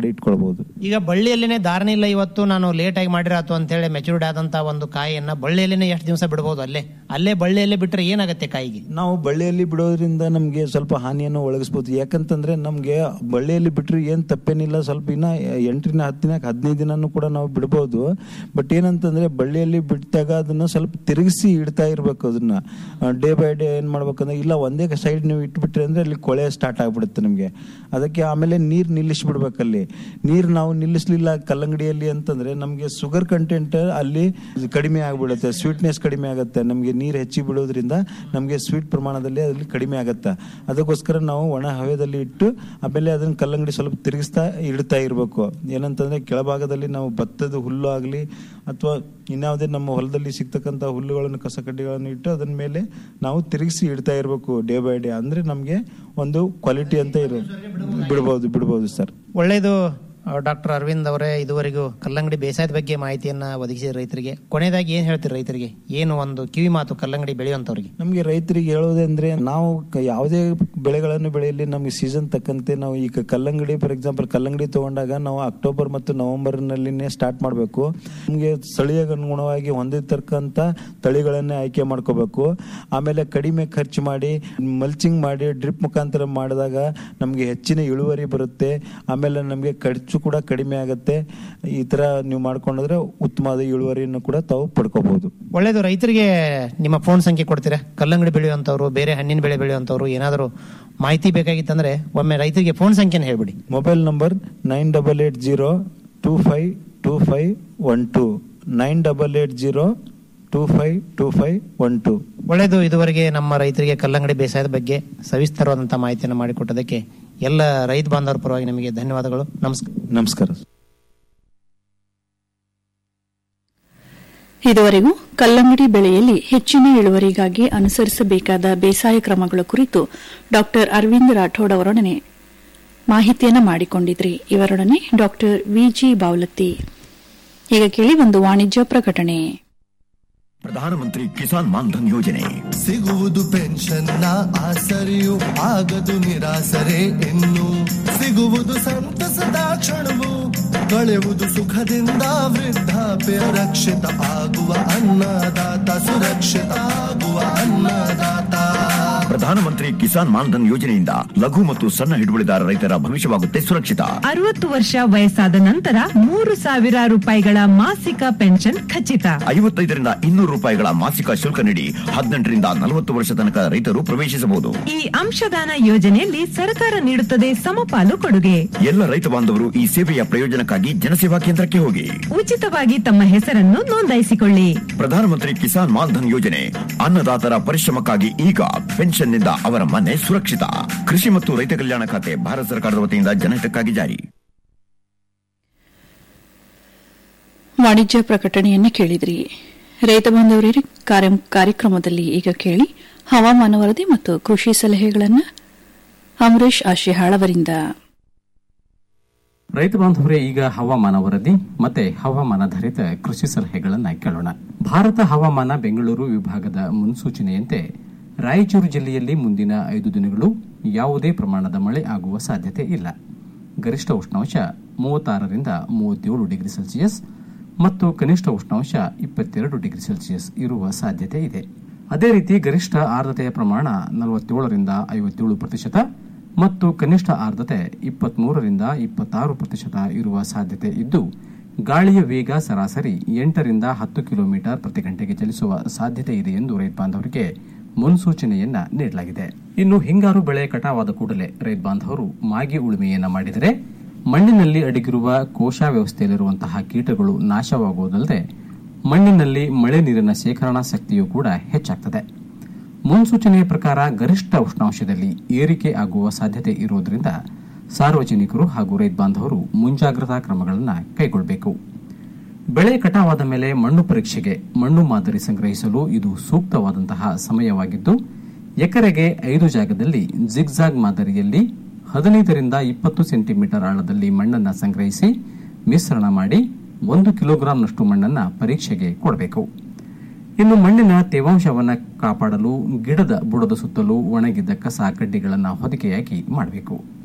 ಮಾಡ್ಬೋದು ಈಗ ಬಳ್ಳಿಯಲ್ಲಿನೇ ಧಾರಣೆ ಇಲ್ಲ ಇವತ್ತು ನಾನು ಲೇಟ್ ಆಗಿ ಮಾಡಿರಾತು ಅಂತ ಹೇಳಿ ಮೆಚೂರ್ಡ್ ಆದಂತ ಒಂದು ಕಾಯಿಯನ್ನ ಬಳ್ಳಿಯಲ್ಲಿನೇ ಎಷ್ಟು ದಿವಸ ಬಿಡಬಹುದು ಅಲ್ಲೇ ಅಲ್ಲೇ ಬಳ್ಳಿಯಲ್ಲೇ ಬಿಟ್ರೆ ಏನಾಗುತ್ತೆ ಕಾಯಿಗೆ ನಾವು ಬಳ್ಳಿಯಲ್ಲಿ ಬಿಡೋದ್ರಿಂದ ನಮಗೆ ಸ್ವಲ್ಪ ಹಾನಿಯನ್ನು ಒಳಗಿಸ್ಬೋದು ಯಾಕಂತಂದ್ರೆ ನಮಗೆ ಬಳ್ಳಿಯಲ್ಲಿ ಬಿಟ್ಟರೆ ಏನು ತಪ್ಪೇನಿಲ್ಲ ಸ್ವಲ್ಪ ಇನ್ನ ಎಂಟರಿಂದ ಹತ್ತು ದಿನ ಹದಿನೈದು ದಿನನೂ ಕೂಡ ನಾವು ಬಿಡ್ಬೋದು ಬಟ್ ಏನಂತಂದ್ರೆ ಬಳ್ಳಿಯಲ್ಲಿ ಬಿಟ್ಟಾಗ ಅದನ್ನ ಸ್ವಲ್ಪ ತಿರುಗಿಸಿ ಇಡ್ತಾ ಇರ್ಬೇಕು ಅದನ್ನ ಡೇ ಬೈ ಡೇ ಏನ್ ಮಾಡ್ಬೇಕಂದ್ರೆ ಇಲ್ಲ ಒಂದೇ ಸೈಡ್ ನೀವು ಇಟ್ಬಿಟ್ರಿ ಅಂದ್ರೆ ಅಲ್ಲಿ ಕೊಳೆ ಸ್ಟಾರ್ಟ್ ಆಗ್ಬಿಡುತ್ತೆ ನಮಗೆ ಅದಕ್ಕೆ ಆಮೇಲೆ ನೀರು ನಿಲ್ಲಿಸ್ಬಿಡ್ಬೇಕಲ್ಲಿ ನೀರು ನಾವು ನಿಲ್ಲಿಸ್ಲಿಲ್ಲ ಕಲ್ಲಂಗಡಿಯಲ್ಲಿ ಅಂತಂದ್ರೆ ನಮಗೆ ಶುಗರ್ ಕಂಟೆಂಟ್ ಅಲ್ಲಿ ಕಡಿಮೆ ಆಗ್ಬಿಡುತ್ತೆ ಸ್ವೀಟ್ನೆಸ್ ಕಡಿಮೆ ಆಗುತ್ತೆ ನಮಗೆ ನೀರು ಹೆಚ್ಚಿ ಬಿಡೋದ್ರಿಂದ ನಮಗೆ ಸ್ವೀಟ್ ಪ್ರಮಾಣದಲ್ಲಿ ಅಲ್ಲಿ ಕಡಿಮೆ ಆಗುತ್ತೆ ಅದಕ್ಕೋಸ್ಕರ ನಾವು ಒಣ ಹವೆದಲ್ಲಿ ಇಟ್ಟು ಆಮೇಲೆ ಅದನ್ನ ಕಲ್ಲಂಗಡಿ ಸ್ವಲ್ಪ ತಿರುಗಿಸ್ತಾ ಇಡ್ತಾ ಇರಬೇಕು ಏನಂತಂದ್ರೆ ಕೆಳಭಾಗದಲ್ಲಿ ನಾವು ಭತ್ತದ ಹುಲ್ಲು ಆಗಲಿ ಅಥವಾ ಇನ್ಯಾವುದೇ ನಮ್ಮ ಹೊಲದಲ್ಲಿ ಸಿಗ್ತಕ್ಕಂಥ ಹುಲ್ಲುಗಳನ್ನು ಕಸ ಕಡ್ಡಿಗಳನ್ನು ಇಟ್ಟು ಅದನ್ನ ಮೇಲೆ ನಾವು ತಿರುಗಿಸಿ ಇಡ್ತಾ ಇರಬೇಕು ಡೇ ಬೈ ಡೇ ಅಂದ್ರೆ ನಮಗೆ ಒಂದು ಕ್ವಾಲಿಟಿ ಅಂತ ಇರೋ ಬಿಡ್ಬೋದು ಬಿಡ್ಬೋದು ಸರ್ ಒಳ್ಳೇದು ಡಾಕ್ಟರ್ ಅರವಿಂದ್ ಅವರೇ ಇದುವರೆಗೂ ಕಲ್ಲಂಗಡಿ ಬೇಸಾಯದ ಬಗ್ಗೆ ಮಾಹಿತಿಯನ್ನ ಒದಗಿಸಿದ ರೈತರಿಗೆ ಕೊನೆಯದಾಗಿ ಏನ್ ಹೇಳ್ತೀರಿ ರೈತರಿಗೆ ಏನು ಒಂದು ಕಿವಿ ಮಾತು ಕಲ್ಲಂಗಡಿ ಬೆಳೆಯುವಂತವ್ರಿಗೆ ನಮಗೆ ರೈತರಿಗೆ ಹೇಳೋದಂದ್ರೆ ನಾವು ಕ- ಯಾವುದೇ ಬೆಳೆಗಳನ್ನು ಬೆಳೆಯಲಿ ನಮಗೆ ಸೀಸನ್ ತಕ್ಕಂತೆ ನಾವು ಈಗ ಕಲ್ಲಂಗಡಿ ಫಾರ್ ಎಕ್ಸಾಂಪಲ್ ಕಲ್ಲಂಗಡಿ ತಗೊಂಡಾಗ ನಾವು ಅಕ್ಟೋಬರ್ ಮತ್ತು ನವೆಂಬರ್ ನಲ್ಲಿನೇ ಸ್ಟಾರ್ಟ್ ಮಾಡಬೇಕು ನಮಗೆ ಸ್ಥಳೀಯ ಅನುಗುಣವಾಗಿ ಹೊಂದಿರ್ತಕ್ಕಂಥ ತಳಿಗಳನ್ನೇ ಆಯ್ಕೆ ಮಾಡ್ಕೋಬೇಕು ಆಮೇಲೆ ಕಡಿಮೆ ಖರ್ಚು ಮಾಡಿ ಮಲ್ಚಿಂಗ್ ಮಾಡಿ ಡ್ರಿಪ್ ಮುಖಾಂತರ ಮಾಡಿದಾಗ ನಮಗೆ ಹೆಚ್ಚಿನ ಇಳುವರಿ ಬರುತ್ತೆ ಆಮೇಲೆ ನಮಗೆ ಖರ್ಚು ಕೂಡ ಕಡಿಮೆ ಆಗುತ್ತೆ ಈ ತರ ನೀವು ಮಾಡ್ಕೊಂಡ್ರೆ ಉತ್ತಮವಾದ ಇಳುವರಿಯನ್ನು ಕೂಡ ತಾವು ಪಡ್ಕೋಬಹುದು ಒಳ್ಳೇದು ರೈತರಿಗೆ ನಿಮ್ಮ ಫೋನ್ ಸಂಖ್ಯೆ ಕೊಡ್ತೀರಾ ಕಲ್ಲಂಗಡಿ ಬೆಳೆಯುವಂತವ್ರು ಬೇರೆ ಹಣ್ಣಿನ ಬೆಳೆ ಬೆಳೆಯುವಂತವ್ರು ಏನಾದರೂ ಮಾಹಿತಿ ಬೇಕಾಗಿತ್ತಂದ್ರೆ ಒಮ್ಮೆ ರೈತರಿಗೆ ಫೋನ್ ಸಂಖ್ಯೆನ ಹೇಳ್ಬಿಡಿ mobile number nine double eight zero two five two five one two nine double eight zero two five two five one two ಒಳ್ಳೆಯದು ಇದುವರೆಗೆ ನಮ್ಮ ರೈತರಿಗೆ ಕಲ್ಲಂಗಡಿ ಬೇಸಾಯದ ಬಗ್ಗೆ ಸವಿಸ್ತರವಾದಂತಹ ಮಾಹಿತಿಯನ್ನು ಮಾಡಿಕೊಟ್ಟದಕ್ಕೆ ಎಲ್ಲ ರೈತ ಬಾಂಧವರ ಪರವಾಗಿ ನಿಮಗೆ ಧನ್ಯವಾದಗಳು ನಮಸ್ಕಾರ ನಮಸ್ಕಾರ ಇದುವರೆಗೂ ಕಲ್ಲಂಗಡಿ ಬೆಳೆಯಲ್ಲಿ ಹೆಚ್ಚಿನ ಇಳುವರಿಗಾಗಿ ಅನುಸರಿಸಬೇಕಾದ ಬೇಸಾಯ ಕ್ರಮಗಳ ಕುರಿತು ಡಾಕ್ಟರ್ ಅರವಿಂದ್ ರಾಠೋಡ್ ಅವರೊಡನೆ ಮಾಹಿತಿಯನ್ನು ಮಾಡಿಕೊಂಡಿದ್ರಿ ಇವರೊಡನೆ ಡಾಕ್ಟರ್ ವಿಜಿ ಬಾವಲತ್ತಿ ಈಗ ಕೇಳಿ ಒಂದು ವಾಣಿಜ್ಯ ಪ್ರಕಟಣೆ ಪ್ರಧಾನಮಂತ್ರಿ ಕಿಸಾನ್ ಮಾನ್ಧನ್ ಯೋಜನೆ ಸಿಗುವುದು ಪೆನ್ಷನ್ನ ಆಸರೆಯು ಆಗದು ನಿರಾಸರೆ ಇನ್ನು ಸಿಗುವುದು ಸಂತಸದ ಕ್ಷಣವು ಕಳೆಯುವುದು ಸುಖದಿಂದ ವೃದ್ಧಾಪ್ಯ ರಕ್ಷಿತ ಆಗುವ ಅನ್ನದಾತ ಸುರಕ್ಷಿತ ಆಗುವ ಅನ್ನದಾತ ಪ್ರಧಾನಮಂತ್ರಿ ಕಿಸಾನ್ ಮಾನ್ಧನ್ ಯೋಜನೆಯಿಂದ ಲಘು ಮತ್ತು ಸಣ್ಣ ಹಿಡುವಳಿದಾರ ರೈತರ ಭವಿಷ್ಯವಾಗುತ್ತೆ ಸುರಕ್ಷಿತ ಅರವತ್ತು ವರ್ಷ ವಯಸ್ಸಾದ ನಂತರ ಮೂರು ಸಾವಿರ ರೂಪಾಯಿಗಳ ಮಾಸಿಕ ಪೆನ್ಷನ್ ಖಚಿತ ಐವತ್ತೈದರಿಂದ ಇನ್ನೂರು ರೂಪಾಯಿಗಳ ಮಾಸಿಕ ಶುಲ್ಕ ನೀಡಿ ಹದಿನೆಂಟರಿಂದ ನಲವತ್ತು ವರ್ಷ ತನಕ ರೈತರು ಪ್ರವೇಶಿಸಬಹುದು ಈ ಅಂಶದಾನ ಯೋಜನೆಯಲ್ಲಿ ಸರ್ಕಾರ ನೀಡುತ್ತದೆ ಸಮಪಾಲು ಕೊಡುಗೆ ಎಲ್ಲ ರೈತ ಬಾಂಧವರು ಈ ಸೇವೆಯ ಪ್ರಯೋಜನಕ್ಕಾಗಿ ಜನಸೇವಾ ಕೇಂದ್ರಕ್ಕೆ ಹೋಗಿ ಉಚಿತವಾಗಿ ತಮ್ಮ ಹೆಸರನ್ನು ನೋಂದಾಯಿಸಿಕೊಳ್ಳಿ ಪ್ರಧಾನಮಂತ್ರಿ ಕಿಸಾನ್ ಮಾನ್ಧನ್ ಯೋಜನೆ ಅನ್ನದಾತರ ಪರಿಶ್ರಮಕ್ಕಾಗಿ ಈಗ ಪೆನ್ಷನ್ನಿಂದ ಅವರ ಮನೆ ಸುರಕ್ಷಿತ ಕೃಷಿ ಮತ್ತು ರೈತ ಕಲ್ಯಾಣ ಖಾತೆ ಭಾರತ ಸರ್ಕಾರದ ವತಿಯಿಂದ ಜನಹಿತಕ್ಕಾಗಿ ಜಾರಿ ವಾಣಿಜ್ಯ ಪ್ರಕಟಣೆಯನ್ನು ಕೇಳಿದ್ರಿ ರೈತ ಬಾಂಧವರಿಗೆ ಕಾರ್ಯ- ಕಾರ್ಯಕ್ರಮದಲ್ಲಿ ಈಗ ಕೇಳಿ ಹವಾಮಾನ ವರದಿ ಮತ್ತು ಕೃಷಿ ಸಲಹೆಗಳನ್ನು ಅಮರೇಶ್ ಆಶಿಹಾಳ್ ಅವರಿಂದ ರೈತ ಬಾಂಧವರೇ ಈಗ ಹವಾಮಾನ ವರದಿ ಮತ್ತೆ ಹವಾಮಾನಾಧಾರಿತ ಕೃಷಿ ಸಲಹೆಗಳನ್ನು ಕೇಳೋಣ ಭಾರತ ಹವಾಮಾನ ಬೆಂಗಳೂರು ವಿಭಾಗದ ಮುನ್ಸೂಚನೆಯಂತೆ ರಾಯಚೂರು ಜಿಲ್ಲೆಯಲ್ಲಿ ಮುಂದಿನ ಐದು ದಿನಗಳು ಯಾವುದೇ ಪ್ರಮಾಣದ ಮಳೆ ಆಗುವ ಸಾಧ್ಯತೆ ಇಲ್ಲ ಗರಿಷ್ಠ ಉಷ್ಣಾಂಶ ಮೂವತ್ತಾರರಿಂದ ಮೂವತ್ತೇಳು ಡಿಗ್ರಿ ಸೆಲ್ಸಿಯಸ್ ಮತ್ತು ಕನಿಷ್ಠ ಉಷ್ಣಾಂಶ ಇಪ್ಪತ್ತೆರಡು ಡಿಗ್ರಿ ಸೆಲ್ಸಿಯಸ್ ಇರುವ ಸಾಧ್ಯತೆ ಇದೆ ಅದೇ ರೀತಿ ಗರಿಷ್ಠ ಆರ್ದ್ರತೆಯ ಪ್ರಮಾಣ ನಲವತ್ತೇಳರಿಂದ ಐವತ್ತೇಳು ಪ್ರತಿಶತ ಮತ್ತು ಕನಿಷ್ಠ ಆರ್ದ್ರತೆ ಇಪ್ಪತ್ಮೂರರಿಂದ ಇಪ್ಪತ್ತಾರು ಪ್ರತಿಶತ ಇರುವ ಸಾಧ್ಯತೆ ಇದ್ದು ಗಾಳಿಯ ವೇಗ ಸರಾಸರಿ ಎಂಟರಿಂದ ಹತ್ತು ಕಿಲೋಮೀಟರ್ ಪ್ರತಿ ಗಂಟೆಗೆ ಚಲಿಸುವ ಸಾಧ್ಯತೆ ಇದೆ ಎಂದು ರೈತ ಬಾಂಧವರಿಗೆ ಮುನ್ಸೂಚನೆಯನ್ನ ನೀಡಲಾಗಿದೆ ಇನ್ನು ಹಿಂಗಾರು ಬೆಳೆ ಕಟಾವಾದ ಕೂಡಲೇ ರೈತ ಬಾಂಧವರು ಮಾಗಿ ಉಳುಮೆಯನ್ನ ಮಾಡಿದರೆ ಮಣ್ಣಿನಲ್ಲಿ ಅಡಗಿರುವ ಕೋಶ ವ್ಯವಸ್ಥೆಯಲ್ಲಿರುವಂತಹ ಕೀಟಗಳು ನಾಶವಾಗುವುದಲ್ಲದೆ ಮಣ್ಣಿನಲ್ಲಿ ಮಳೆ ನೀರಿನ ಶೇಖರಣಾ ಶಕ್ತಿಯೂ ಕೂಡ ಹೆಚ್ಚಾಗ್ತದೆ ಮುನ್ಸೂಚನೆಯ ಪ್ರಕಾರ ಗರಿಷ್ಠ ಉಷ್ಣಾಂಶದಲ್ಲಿ ಏರಿಕೆ ಆಗುವ ಸಾಧ್ಯತೆ ಇರುವುದರಿಂದ ಸಾರ್ವಜನಿಕರು ಹಾಗೂ ರೈತ ಬಾಂಧವರು ಮುಂಜಾಗ್ರತಾ ಕ್ರಮಗಳನ್ನು ಕೈಗೊಳ್ಳಬೇಕು ಬೆಳೆ ಕಟಾವಾದ ಮೇಲೆ ಮಣ್ಣು ಪರೀಕ್ಷೆಗೆ ಮಣ್ಣು ಮಾದರಿ ಸಂಗ್ರಹಿಸಲು ಇದು ಸೂಕ್ತವಾದಂತಹ ಸಮಯವಾಗಿದ್ದು ಎಕರೆಗೆ ಐದು ಜಾಗದಲ್ಲಿ ಜಿಗ್ಜಾಗ್ ಮಾದರಿಯಲ್ಲಿ ಹದಿನೈದರಿಂದ ಇಪ್ಪತ್ತು ಸೆಂಟಿಮೀಟರ್ ಆಳದಲ್ಲಿ ಮಣ್ಣನ್ನು ಸಂಗ್ರಹಿಸಿ ಮಿಶ್ರಣ ಮಾಡಿ ಒಂದು ಕಿಲೋಗ್ರಾಂನಷ್ಟು ಮಣ್ಣನ್ನು ಪರೀಕ್ಷೆಗೆ ಕೊಡಬೇಕು ಇನ್ನು ಮಣ್ಣಿನ ತೇವಾಂಶವನ್ನು ಕಾಪಾಡಲು ಗಿಡದ ಬುಡದ ಸುತ್ತಲೂ ಒಣಗಿದ್ದ ಕಸ ಕಡ್ಡಿಗಳನ್ನು ಹೊದಿಕೆಯಾಗಿ ಮಾಡಬೇಕು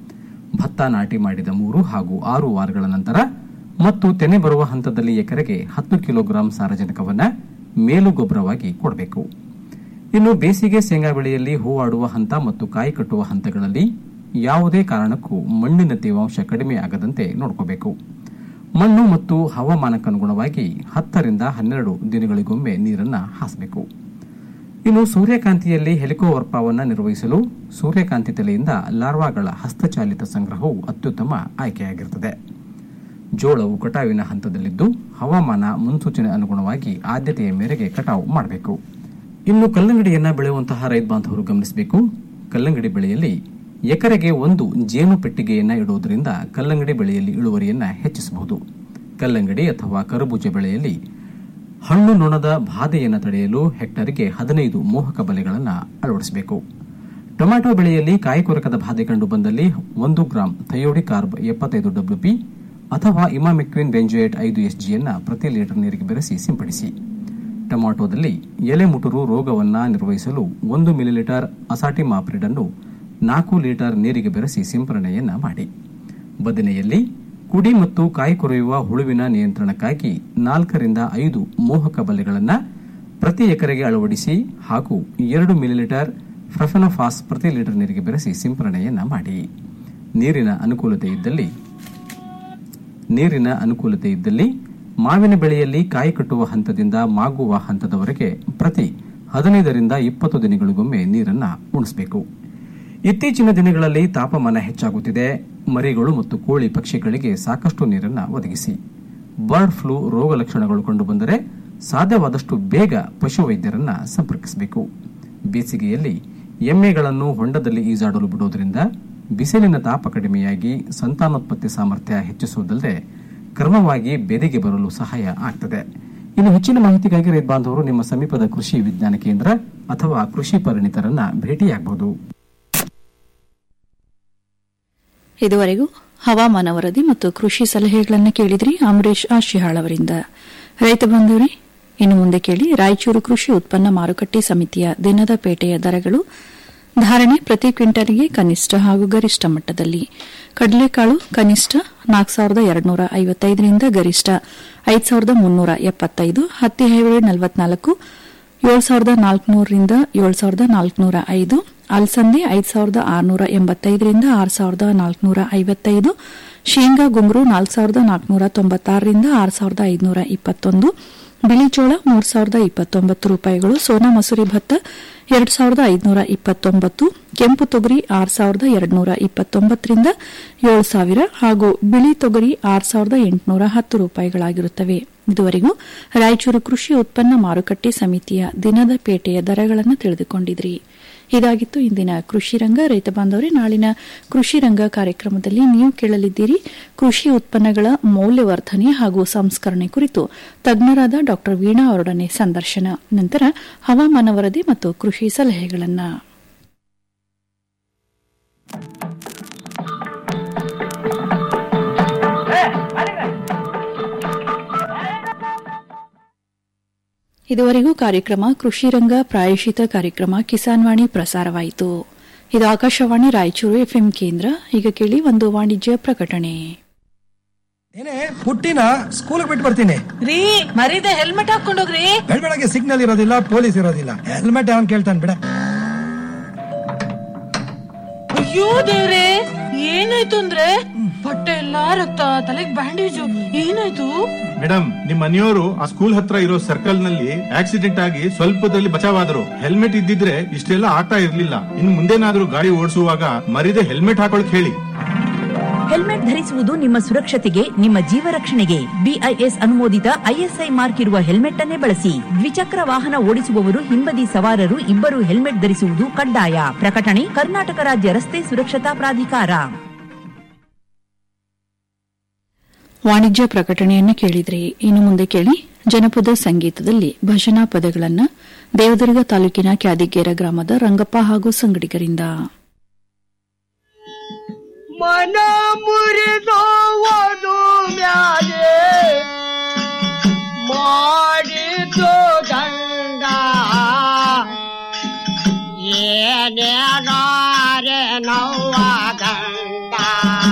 ಭತ್ತ ನಾಟಿ ಮಾಡಿದ ಮೂರು ಹಾಗೂ ಆರು ವಾರಗಳ ನಂತರ ಮತ್ತು ತೆನೆ ಬರುವ ಹಂತದಲ್ಲಿ ಎಕರೆಗೆ ಹತ್ತು ಕಿಲೋಗ್ರಾಂ ಸಾರಜನಕವನ್ನ ಮೇಲು ಗೊಬ್ಬರವಾಗಿ ಕೊಡಬೇಕು ಇನ್ನು ಬೇಸಿಗೆ ಶೇಂಗಾ ಬೆಳೆಯಲ್ಲಿ ಹೂವಾಡುವ ಹಂತ ಮತ್ತು ಕಾಯಿ ಕಟ್ಟುವ ಹಂತಗಳಲ್ಲಿ ಯಾವುದೇ ಕಾರಣಕ್ಕೂ ಮಣ್ಣಿನ ತೇವಾಂಶ ಕಡಿಮೆ ಆಗದಂತೆ ನೋಡ್ಕೋಬೇಕು ಮಣ್ಣು ಮತ್ತು ಹವಾಮಾನಕ್ಕನುಗುಣವಾಗಿ ಹತ್ತರಿಂದ ಹನ್ನೆರಡು ದಿನಗಳಿಗೊಮ್ಮೆ ನೀರನ್ನ ಹಾಸಬೇಕು ಇನ್ನು ಸೂರ್ಯಕಾಂತಿಯಲ್ಲಿ ಹೆಲಿಕೋವರ್ಪವನ್ನು ನಿರ್ವಹಿಸಲು ಸೂರ್ಯಕಾಂತಿ ತಲೆಯಿಂದ ಲಾರ್ವಾಗಳ ಹಸ್ತಚಾಲಿತ ಸಂಗ್ರಹವು ಅತ್ಯುತ್ತಮ ಆಯ್ಕೆಯಾಗಿರುತ್ತದೆ ಜೋಳವು ಕಟಾವಿನ ಹಂತದಲ್ಲಿದ್ದು ಹವಾಮಾನ ಮುನ್ಸೂಚನೆ ಅನುಗುಣವಾಗಿ ಆದ್ಯತೆಯ ಮೇರೆಗೆ ಕಟಾವು ಮಾಡಬೇಕು ಇನ್ನು ಕಲ್ಲಂಗಡಿಯನ್ನ ಬೆಳೆಯುವಂತಹ ರೈತ ಬಾಂಧವರು ಗಮನಿಸಬೇಕು ಕಲ್ಲಂಗಡಿ ಬೆಳೆಯಲ್ಲಿ ಎಕರೆಗೆ ಒಂದು ಜೇನು ಪೆಟ್ಟಿಗೆಯನ್ನ ಇಡುವುದರಿಂದ ಕಲ್ಲಂಗಡಿ ಬೆಳೆಯಲ್ಲಿ ಇಳುವರಿಯನ್ನ ಹೆಚ್ಚಿಸಬಹುದು ಕಲ್ಲಂಗಡಿ ಅಥವಾ ಕರಬೂಜ ಬೆಳೆಯಲ್ಲಿ ಹಣ್ಣು ನೊಣದ ಬಾಧೆಯನ್ನು ತಡೆಯಲು ಹೆಕ್ಟರ್ಗೆ ಹದಿನೈದು ಮೋಹಕ ಬಲೆಗಳನ್ನು ಅಳವಡಿಸಬೇಕು ಟೊಮ್ಯಾಟೊ ಬೆಳೆಯಲ್ಲಿ ಕಾಯಿ ಕೊರಕದ ಬಾಧೆ ಕಂಡು ಬಂದಲ್ಲಿ ಒಂದು ಗ್ರಾಂ ಥಯೋಡಿ ಕಾರ್ಬ್ ಎಪ್ಪತ್ತೈದು ಡಬ್ಲ್ಯೂಪಿ ಅಥವಾ ಇಮಾಮಿಕ್ವಿನ್ ಬೆಂಜೋಯೇಟ್ ಐದು ಎಸ್ಜಿಯನ್ನ ಪ್ರತಿ ಲೀಟರ್ ನೀರಿಗೆ ಬೆರೆಸಿ ಸಿಂಪಡಿಸಿ ಟೊಮ್ಯಾಟೊದಲ್ಲಿ ಎಲೆ ಮುಟುರು ರೋಗವನ್ನ ನಿರ್ವಹಿಸಲು ಒಂದು ಮಿಲಿಲೀಟರ್ ಅಸಾಟಿ ಮಾಪ್ರಿಡ್ ಅನ್ನು ನಾಲ್ಕು ಲೀಟರ್ ನೀರಿಗೆ ಬೆರೆಸಿ ಸಿಂಪರಣೆಯನ್ನ ಮಾಡಿ ಬದನೆಯಲ್ಲಿ ಕುಡಿ ಮತ್ತು ಕಾಯಿ ಕೊರೆಯುವ ಹುಳುವಿನ ನಿಯಂತ್ರಣಕ್ಕಾಗಿ ನಾಲ್ಕರಿಂದ ಐದು ಮೋಹಕ ಬಲೆಗಳನ್ನು ಪ್ರತಿ ಎಕರೆಗೆ ಅಳವಡಿಸಿ ಹಾಗೂ ಎರಡು ಮಿಲಿಲೀಟರ್ ಫ್ರಫೆನೋಫಾಸ್ ಪ್ರತಿ ಲೀಟರ್ ನೀರಿಗೆ ಬೆರೆಸಿ ಸಿಂಪರಣೆಯನ್ನ ಮಾಡಿ ನೀರಿನ ಅನುಕೂಲತೆ ಇದ್ದಲ್ಲಿ ನೀರಿನ ಅನುಕೂಲತೆ ಇದ್ದಲ್ಲಿ ಮಾವಿನ ಬೆಳೆಯಲ್ಲಿ ಕಾಯಿ ಕಟ್ಟುವ ಹಂತದಿಂದ ಮಾಗುವ ಹಂತದವರೆಗೆ ಪ್ರತಿ ಹದಿನೈದರಿಂದ ಇಪ್ಪತ್ತು ದಿನಗಳಿಗೊಮ್ಮೆ ನೀರನ್ನ ಉಣಿಸಬೇಕು ಇತ್ತೀಚಿನ ದಿನಗಳಲ್ಲಿ ತಾಪಮಾನ ಹೆಚ್ಚಾಗುತ್ತಿದೆ ಮರಿಗಳು ಮತ್ತು ಕೋಳಿ ಪಕ್ಷಿಗಳಿಗೆ ಸಾಕಷ್ಟು ನೀರನ್ನು ಒದಗಿಸಿ ಬರ್ಡ್ ಫ್ಲೂ ರೋಗ ಲಕ್ಷಣಗಳು ಕಂಡುಬಂದರೆ ಸಾಧ್ಯವಾದಷ್ಟು ಬೇಗ ಪಶುವೈದ್ಯರನ್ನ ಸಂಪರ್ಕಿಸಬೇಕು ಬೇಸಿಗೆಯಲ್ಲಿ ಎಮ್ಮೆಗಳನ್ನು ಹೊಂಡದಲ್ಲಿ ಈಜಾಡಲು ಬಿಡುವುದರಿಂದ ಬಿಸಿಲಿನ ತಾಪ ಕಡಿಮೆಯಾಗಿ ಸಂತಾನೋತ್ಪತ್ತಿ ಸಾಮರ್ಥ್ಯ ಹೆಚ್ಚಿಸುವುದಲ್ಲದೆ ಕ್ರಮವಾಗಿ ಬೆದೆಗೆ ಬರಲು ಸಹಾಯ ಆಗ್ತದೆ ಇನ್ನು ಹೆಚ್ಚಿನ ಮಾಹಿತಿಗಾಗಿ ರೈತ ಬಾಂಧವರು ನಿಮ್ಮ ಸಮೀಪದ ಕೃಷಿ ವಿಜ್ಞಾನ ಕೇಂದ್ರ ಅಥವಾ ಕೃಷಿ ಪರಿಣಿತರನ್ನ ಭೇಟಿಯಾಗಬಹುದು ಇದುವರೆಗೂ ಹವಾಮಾನ ವರದಿ ಮತ್ತು ಕೃಷಿ ಸಲಹೆಗಳನ್ನು ಕೇಳಿದ್ರಿ ಅಮರೇಶ್ ಆಶಿಹಾಳ್ ಅವರಿಂದ ರೈತ ಬಂಧುವರೇ ಇನ್ನು ಮುಂದೆ ಕೇಳಿ ರಾಯಚೂರು ಕೃಷಿ ಉತ್ಪನ್ನ ಮಾರುಕಟ್ಟೆ ಸಮಿತಿಯ ದಿನದ ಪೇಟೆಯ ದರಗಳು ಧಾರಣೆ ಪ್ರತಿ ಕ್ವಿಂಟಲ್ಗೆ ಕನಿಷ್ಠ ಹಾಗೂ ಗರಿಷ್ಠ ಮಟ್ಟದಲ್ಲಿ ಕಡಲೆಕಾಳು ಕನಿಷ್ಠ ನಾಲ್ಕು ಸಾವಿರದ ಎರಡುನೂರ ಐವತ್ತೈದರಿಂದ ಗರಿಷ್ಠ ಐದು ಸಾವಿರದ ಮುನ್ನೂರ ಎಪ್ಪತ್ತೈದು ಹತ್ತಿ ಹೈಬ್ರಿಡ್ ನಲವತ್ನಾಲ್ಕು ಏಳು ಸಾವಿರದ ನಾಲ್ಕುನೂರರಿಂದ ಏಳು ಸಾವಿರದ ನಾಲ್ಕುನೂರ ಐದು ಅಲಸಂದೆ ಐದು ಸಾವಿರದ ಆರುನೂರ ಎಂಬತ್ತೈದರಿಂದ ಆರು ಸಾವಿರದ ನಾಲ್ಕುನೂರ ಐವತ್ತೈದು ಶೇಂಗಾ ಗುಂಗುರು ನಾಲ್ಕು ಸಾವಿರದ ನಾಲ್ಕುನೂರ ತೊಂಬತ್ತಾರರಿಂದ ಆರು ಸಾವಿರದ ಐದುನೂರ ಇಪ್ಪತ್ತೊಂದು ಬಿಳಿಜೋಳ ಮೂರು ಸಾವಿರದ ಇಪ್ಪತ್ತೊಂಬತ್ತು ರೂಪಾಯಿಗಳು ಸೋನಾ ಮಸೂರಿ ಭತ್ತ ಎರಡು ಸಾವಿರದ ಐದುನೂರ ಇಪ್ಪತ್ತೊಂಬತ್ತು ಕೆಂಪು ತೊಗರಿ ಆರು ಸಾವಿರದ ಎರಡುನೂರ ಇಪ್ಪತ್ತೊಂಬತ್ತರಿಂದ ಏಳು ಸಾವಿರ ಹಾಗೂ ಬಿಳಿ ತೊಗರಿ ಆರು ಸಾವಿರದ ಎಂಟುನೂರ ಹತ್ತು ರೂಪಾಯಿಗಳಾಗಿರುತ್ತವೆ ಇದುವರೆಗೂ ರಾಯಚೂರು ಕೃಷಿ ಉತ್ಪನ್ನ ಮಾರುಕಟ್ಟೆ ಸಮಿತಿಯ ದಿನದ ಪೇಟೆಯ ದರಗಳನ್ನು ತಿಳಿದುಕೊಂಡಿದ್ರಿ ಇದಾಗಿತ್ತು ಇಂದಿನ ಕೃಷಿ ರಂಗ ರೈತ ಬಾಂಧವರೇ ನಾಳಿನ ಕೃಷಿ ರಂಗ ಕಾರ್ಯಕ್ರಮದಲ್ಲಿ ನೀವು ಕೇಳಲಿದ್ದೀರಿ ಕೃಷಿ ಉತ್ಪನ್ನಗಳ ಮೌಲ್ಯವರ್ಧನೆ ಹಾಗೂ ಸಂಸ್ಕರಣೆ ಕುರಿತು ತಜ್ಞರಾದ ಡಾ ವೀಣಾ ಅವರೊಡನೆ ಸಂದರ್ಶನ ನಂತರ ಹವಾಮಾನ ವರದಿ ಮತ್ತು ಕೃಷಿ ಸಲಹೆಗಳನ್ನು ಇದುವರೆಗೂ ಕಾರ್ಯಕ್ರಮ ಕೃಷಿ ರಂಗ ಪ್ರಾಯಶಿತ ಕಾರ್ಯಕ್ರಮ ಕಿಸಾನ್ ವಾಣಿ ಪ್ರಸಾರವಾಯಿತು ಇದು ಆಕಾಶವಾಣಿ ರಾಯಚೂರು ಎಫ್ಎಂ ಕೇಂದ್ರ ಈಗ ಕೇಳಿ ಒಂದು ವಾಣಿಜ್ಯ ಪ್ರಕಟಣೆ ಏನೇ ಪುಟ್ಟಿನ ಸ್ಕೂಲ್ ಬಿಟ್ಟು ಬರ್ತೀನಿ ರೀ ಮರೀದೆ ಹೆಲ್ಮೆಟ್ ಹಾಕೊಂಡೋಗ್ರಿ ಬೆಳಗ್ಗೆ ಸಿಗ್ನಲ್ ಇರೋದಿಲ್ಲ ಪೊಲೀಸ್ ಇರೋದಿಲ್ಲ ಹೆಲ್ಮೆಟ್ ಅವನ್ ಕೇಳ್ತಾನೆ ಬಿಡ ಅಯ್ಯೋ ದೇವ್ರೆ ಏನಾಯ್ತು ಅಂದ್ರೆ ಬಟ್ಟೆ ಎಲ್ಲಾ ರಕ್ತ ತಲೆಗ್ ಬ್ಯಾಂಡೇಜು ಏನಾಯ್ತು ಮೇಡಮ್ ನಿಮ್ ಮನೆಯವರು ಆ ಸ್ಕೂಲ್ ಹತ್ರ ಇರೋ ಸರ್ಕಲ್ ನಲ್ಲಿ ಆಕ್ಸಿಡೆಂಟ್ ಆಗಿ ಸ್ವಲ್ಪದಲ್ಲಿ ಬಚಾವಾದ್ರು ಹೆಲ್ಮೆಟ್ ಇದ್ದಿದ್ರೆ ಇಷ್ಟೆಲ್ಲ ಆಗ್ತಾ ಇರ್ಲಿಲ್ಲ ಇನ್ ಮುಂದೇನಾದ್ರೂ ಗಾಡಿ ಓಡಿಸುವಾಗ ಮರಿದೆ ಹೆಲ್ಮೆಟ್ ಹಾಕೊಳಕ್ ಹೇಳಿ ಹೆಲ್ಮೆಟ್ ಧರಿಸುವುದು ನಿಮ್ಮ ಸುರಕ್ಷತೆಗೆ ನಿಮ್ಮ ಜೀವ ರಕ್ಷಣೆಗೆ ಬಿಐಎಸ್ ಅನುಮೋದಿತ ಐಎಸ್ಐ ಮಾರ್ಕ್ ಇರುವ ಹೆಲ್ಮೆಟ್ ಅನ್ನೇ ಬಳಸಿ ದ್ವಿಚಕ್ರ ವಾಹನ ಓಡಿಸುವವರು ಹಿಂಬದಿ ಸವಾರರು ಇಬ್ಬರು ಹೆಲ್ಮೆಟ್ ಧರಿಸುವುದು ಕಡ್ಡಾಯ ಪ್ರಕಟಣೆ ಕರ್ನಾಟಕ ರಾಜ್ಯ ರಸ್ತೆ ಸುರಕ್ಷತಾ ಪ್ರಾಧಿಕಾರ ವಾಣಿಜ್ಯ ಪ್ರಕಟಣೆಯನ್ನು ಕೇಳಿದ್ರಿ ಇನ್ನು ಮುಂದೆ ಕೇಳಿ ಜನಪದ ಸಂಗೀತದಲ್ಲಿ ಭಜನಾ ಪದಗಳನ್ನು ದೇವದುರ್ಗ ತಾಲೂಕಿನ ಕ್ಯಾದಿಗೇರ ಗ್ರಾಮದ ರಂಗಪ್ಪ ಹಾಗೂ ಸಂಗಡಿಗರಿಂದ ಮನ ಮುರಿದೋವನು ಮ್ಯಾಲೆ ಮಾಡಿದ್ದು ಗಂಗ ಏನೇನಾರೆ ನವ್ವ ಗಂಗ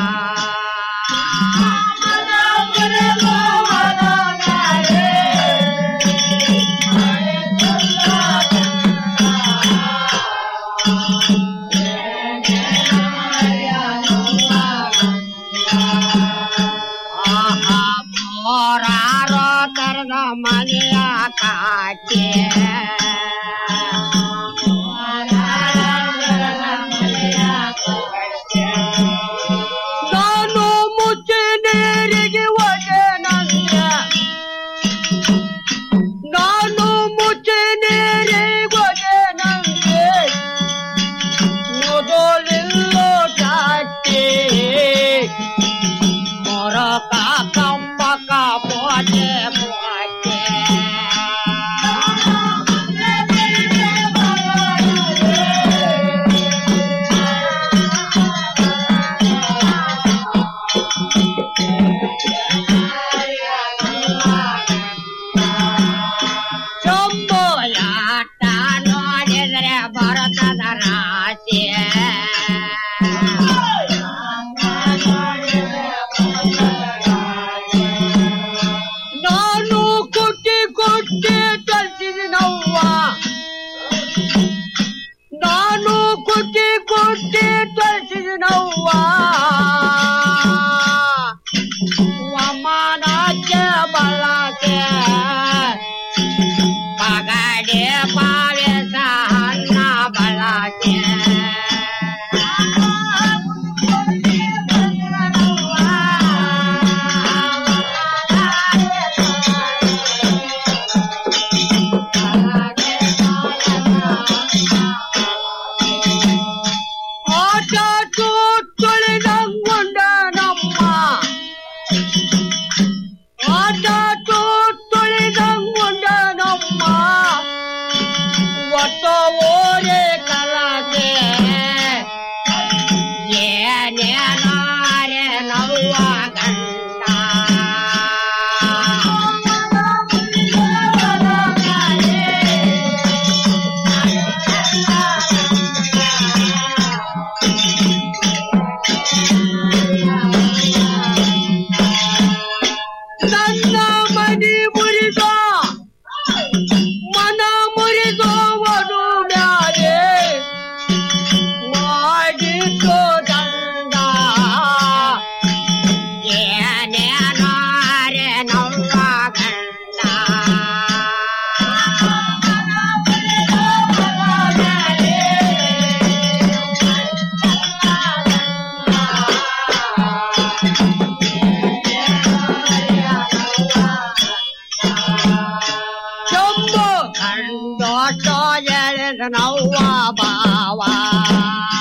ದೊಡ್ಡ ಹೇಳಿದ ನವ್ವ ಬಾವ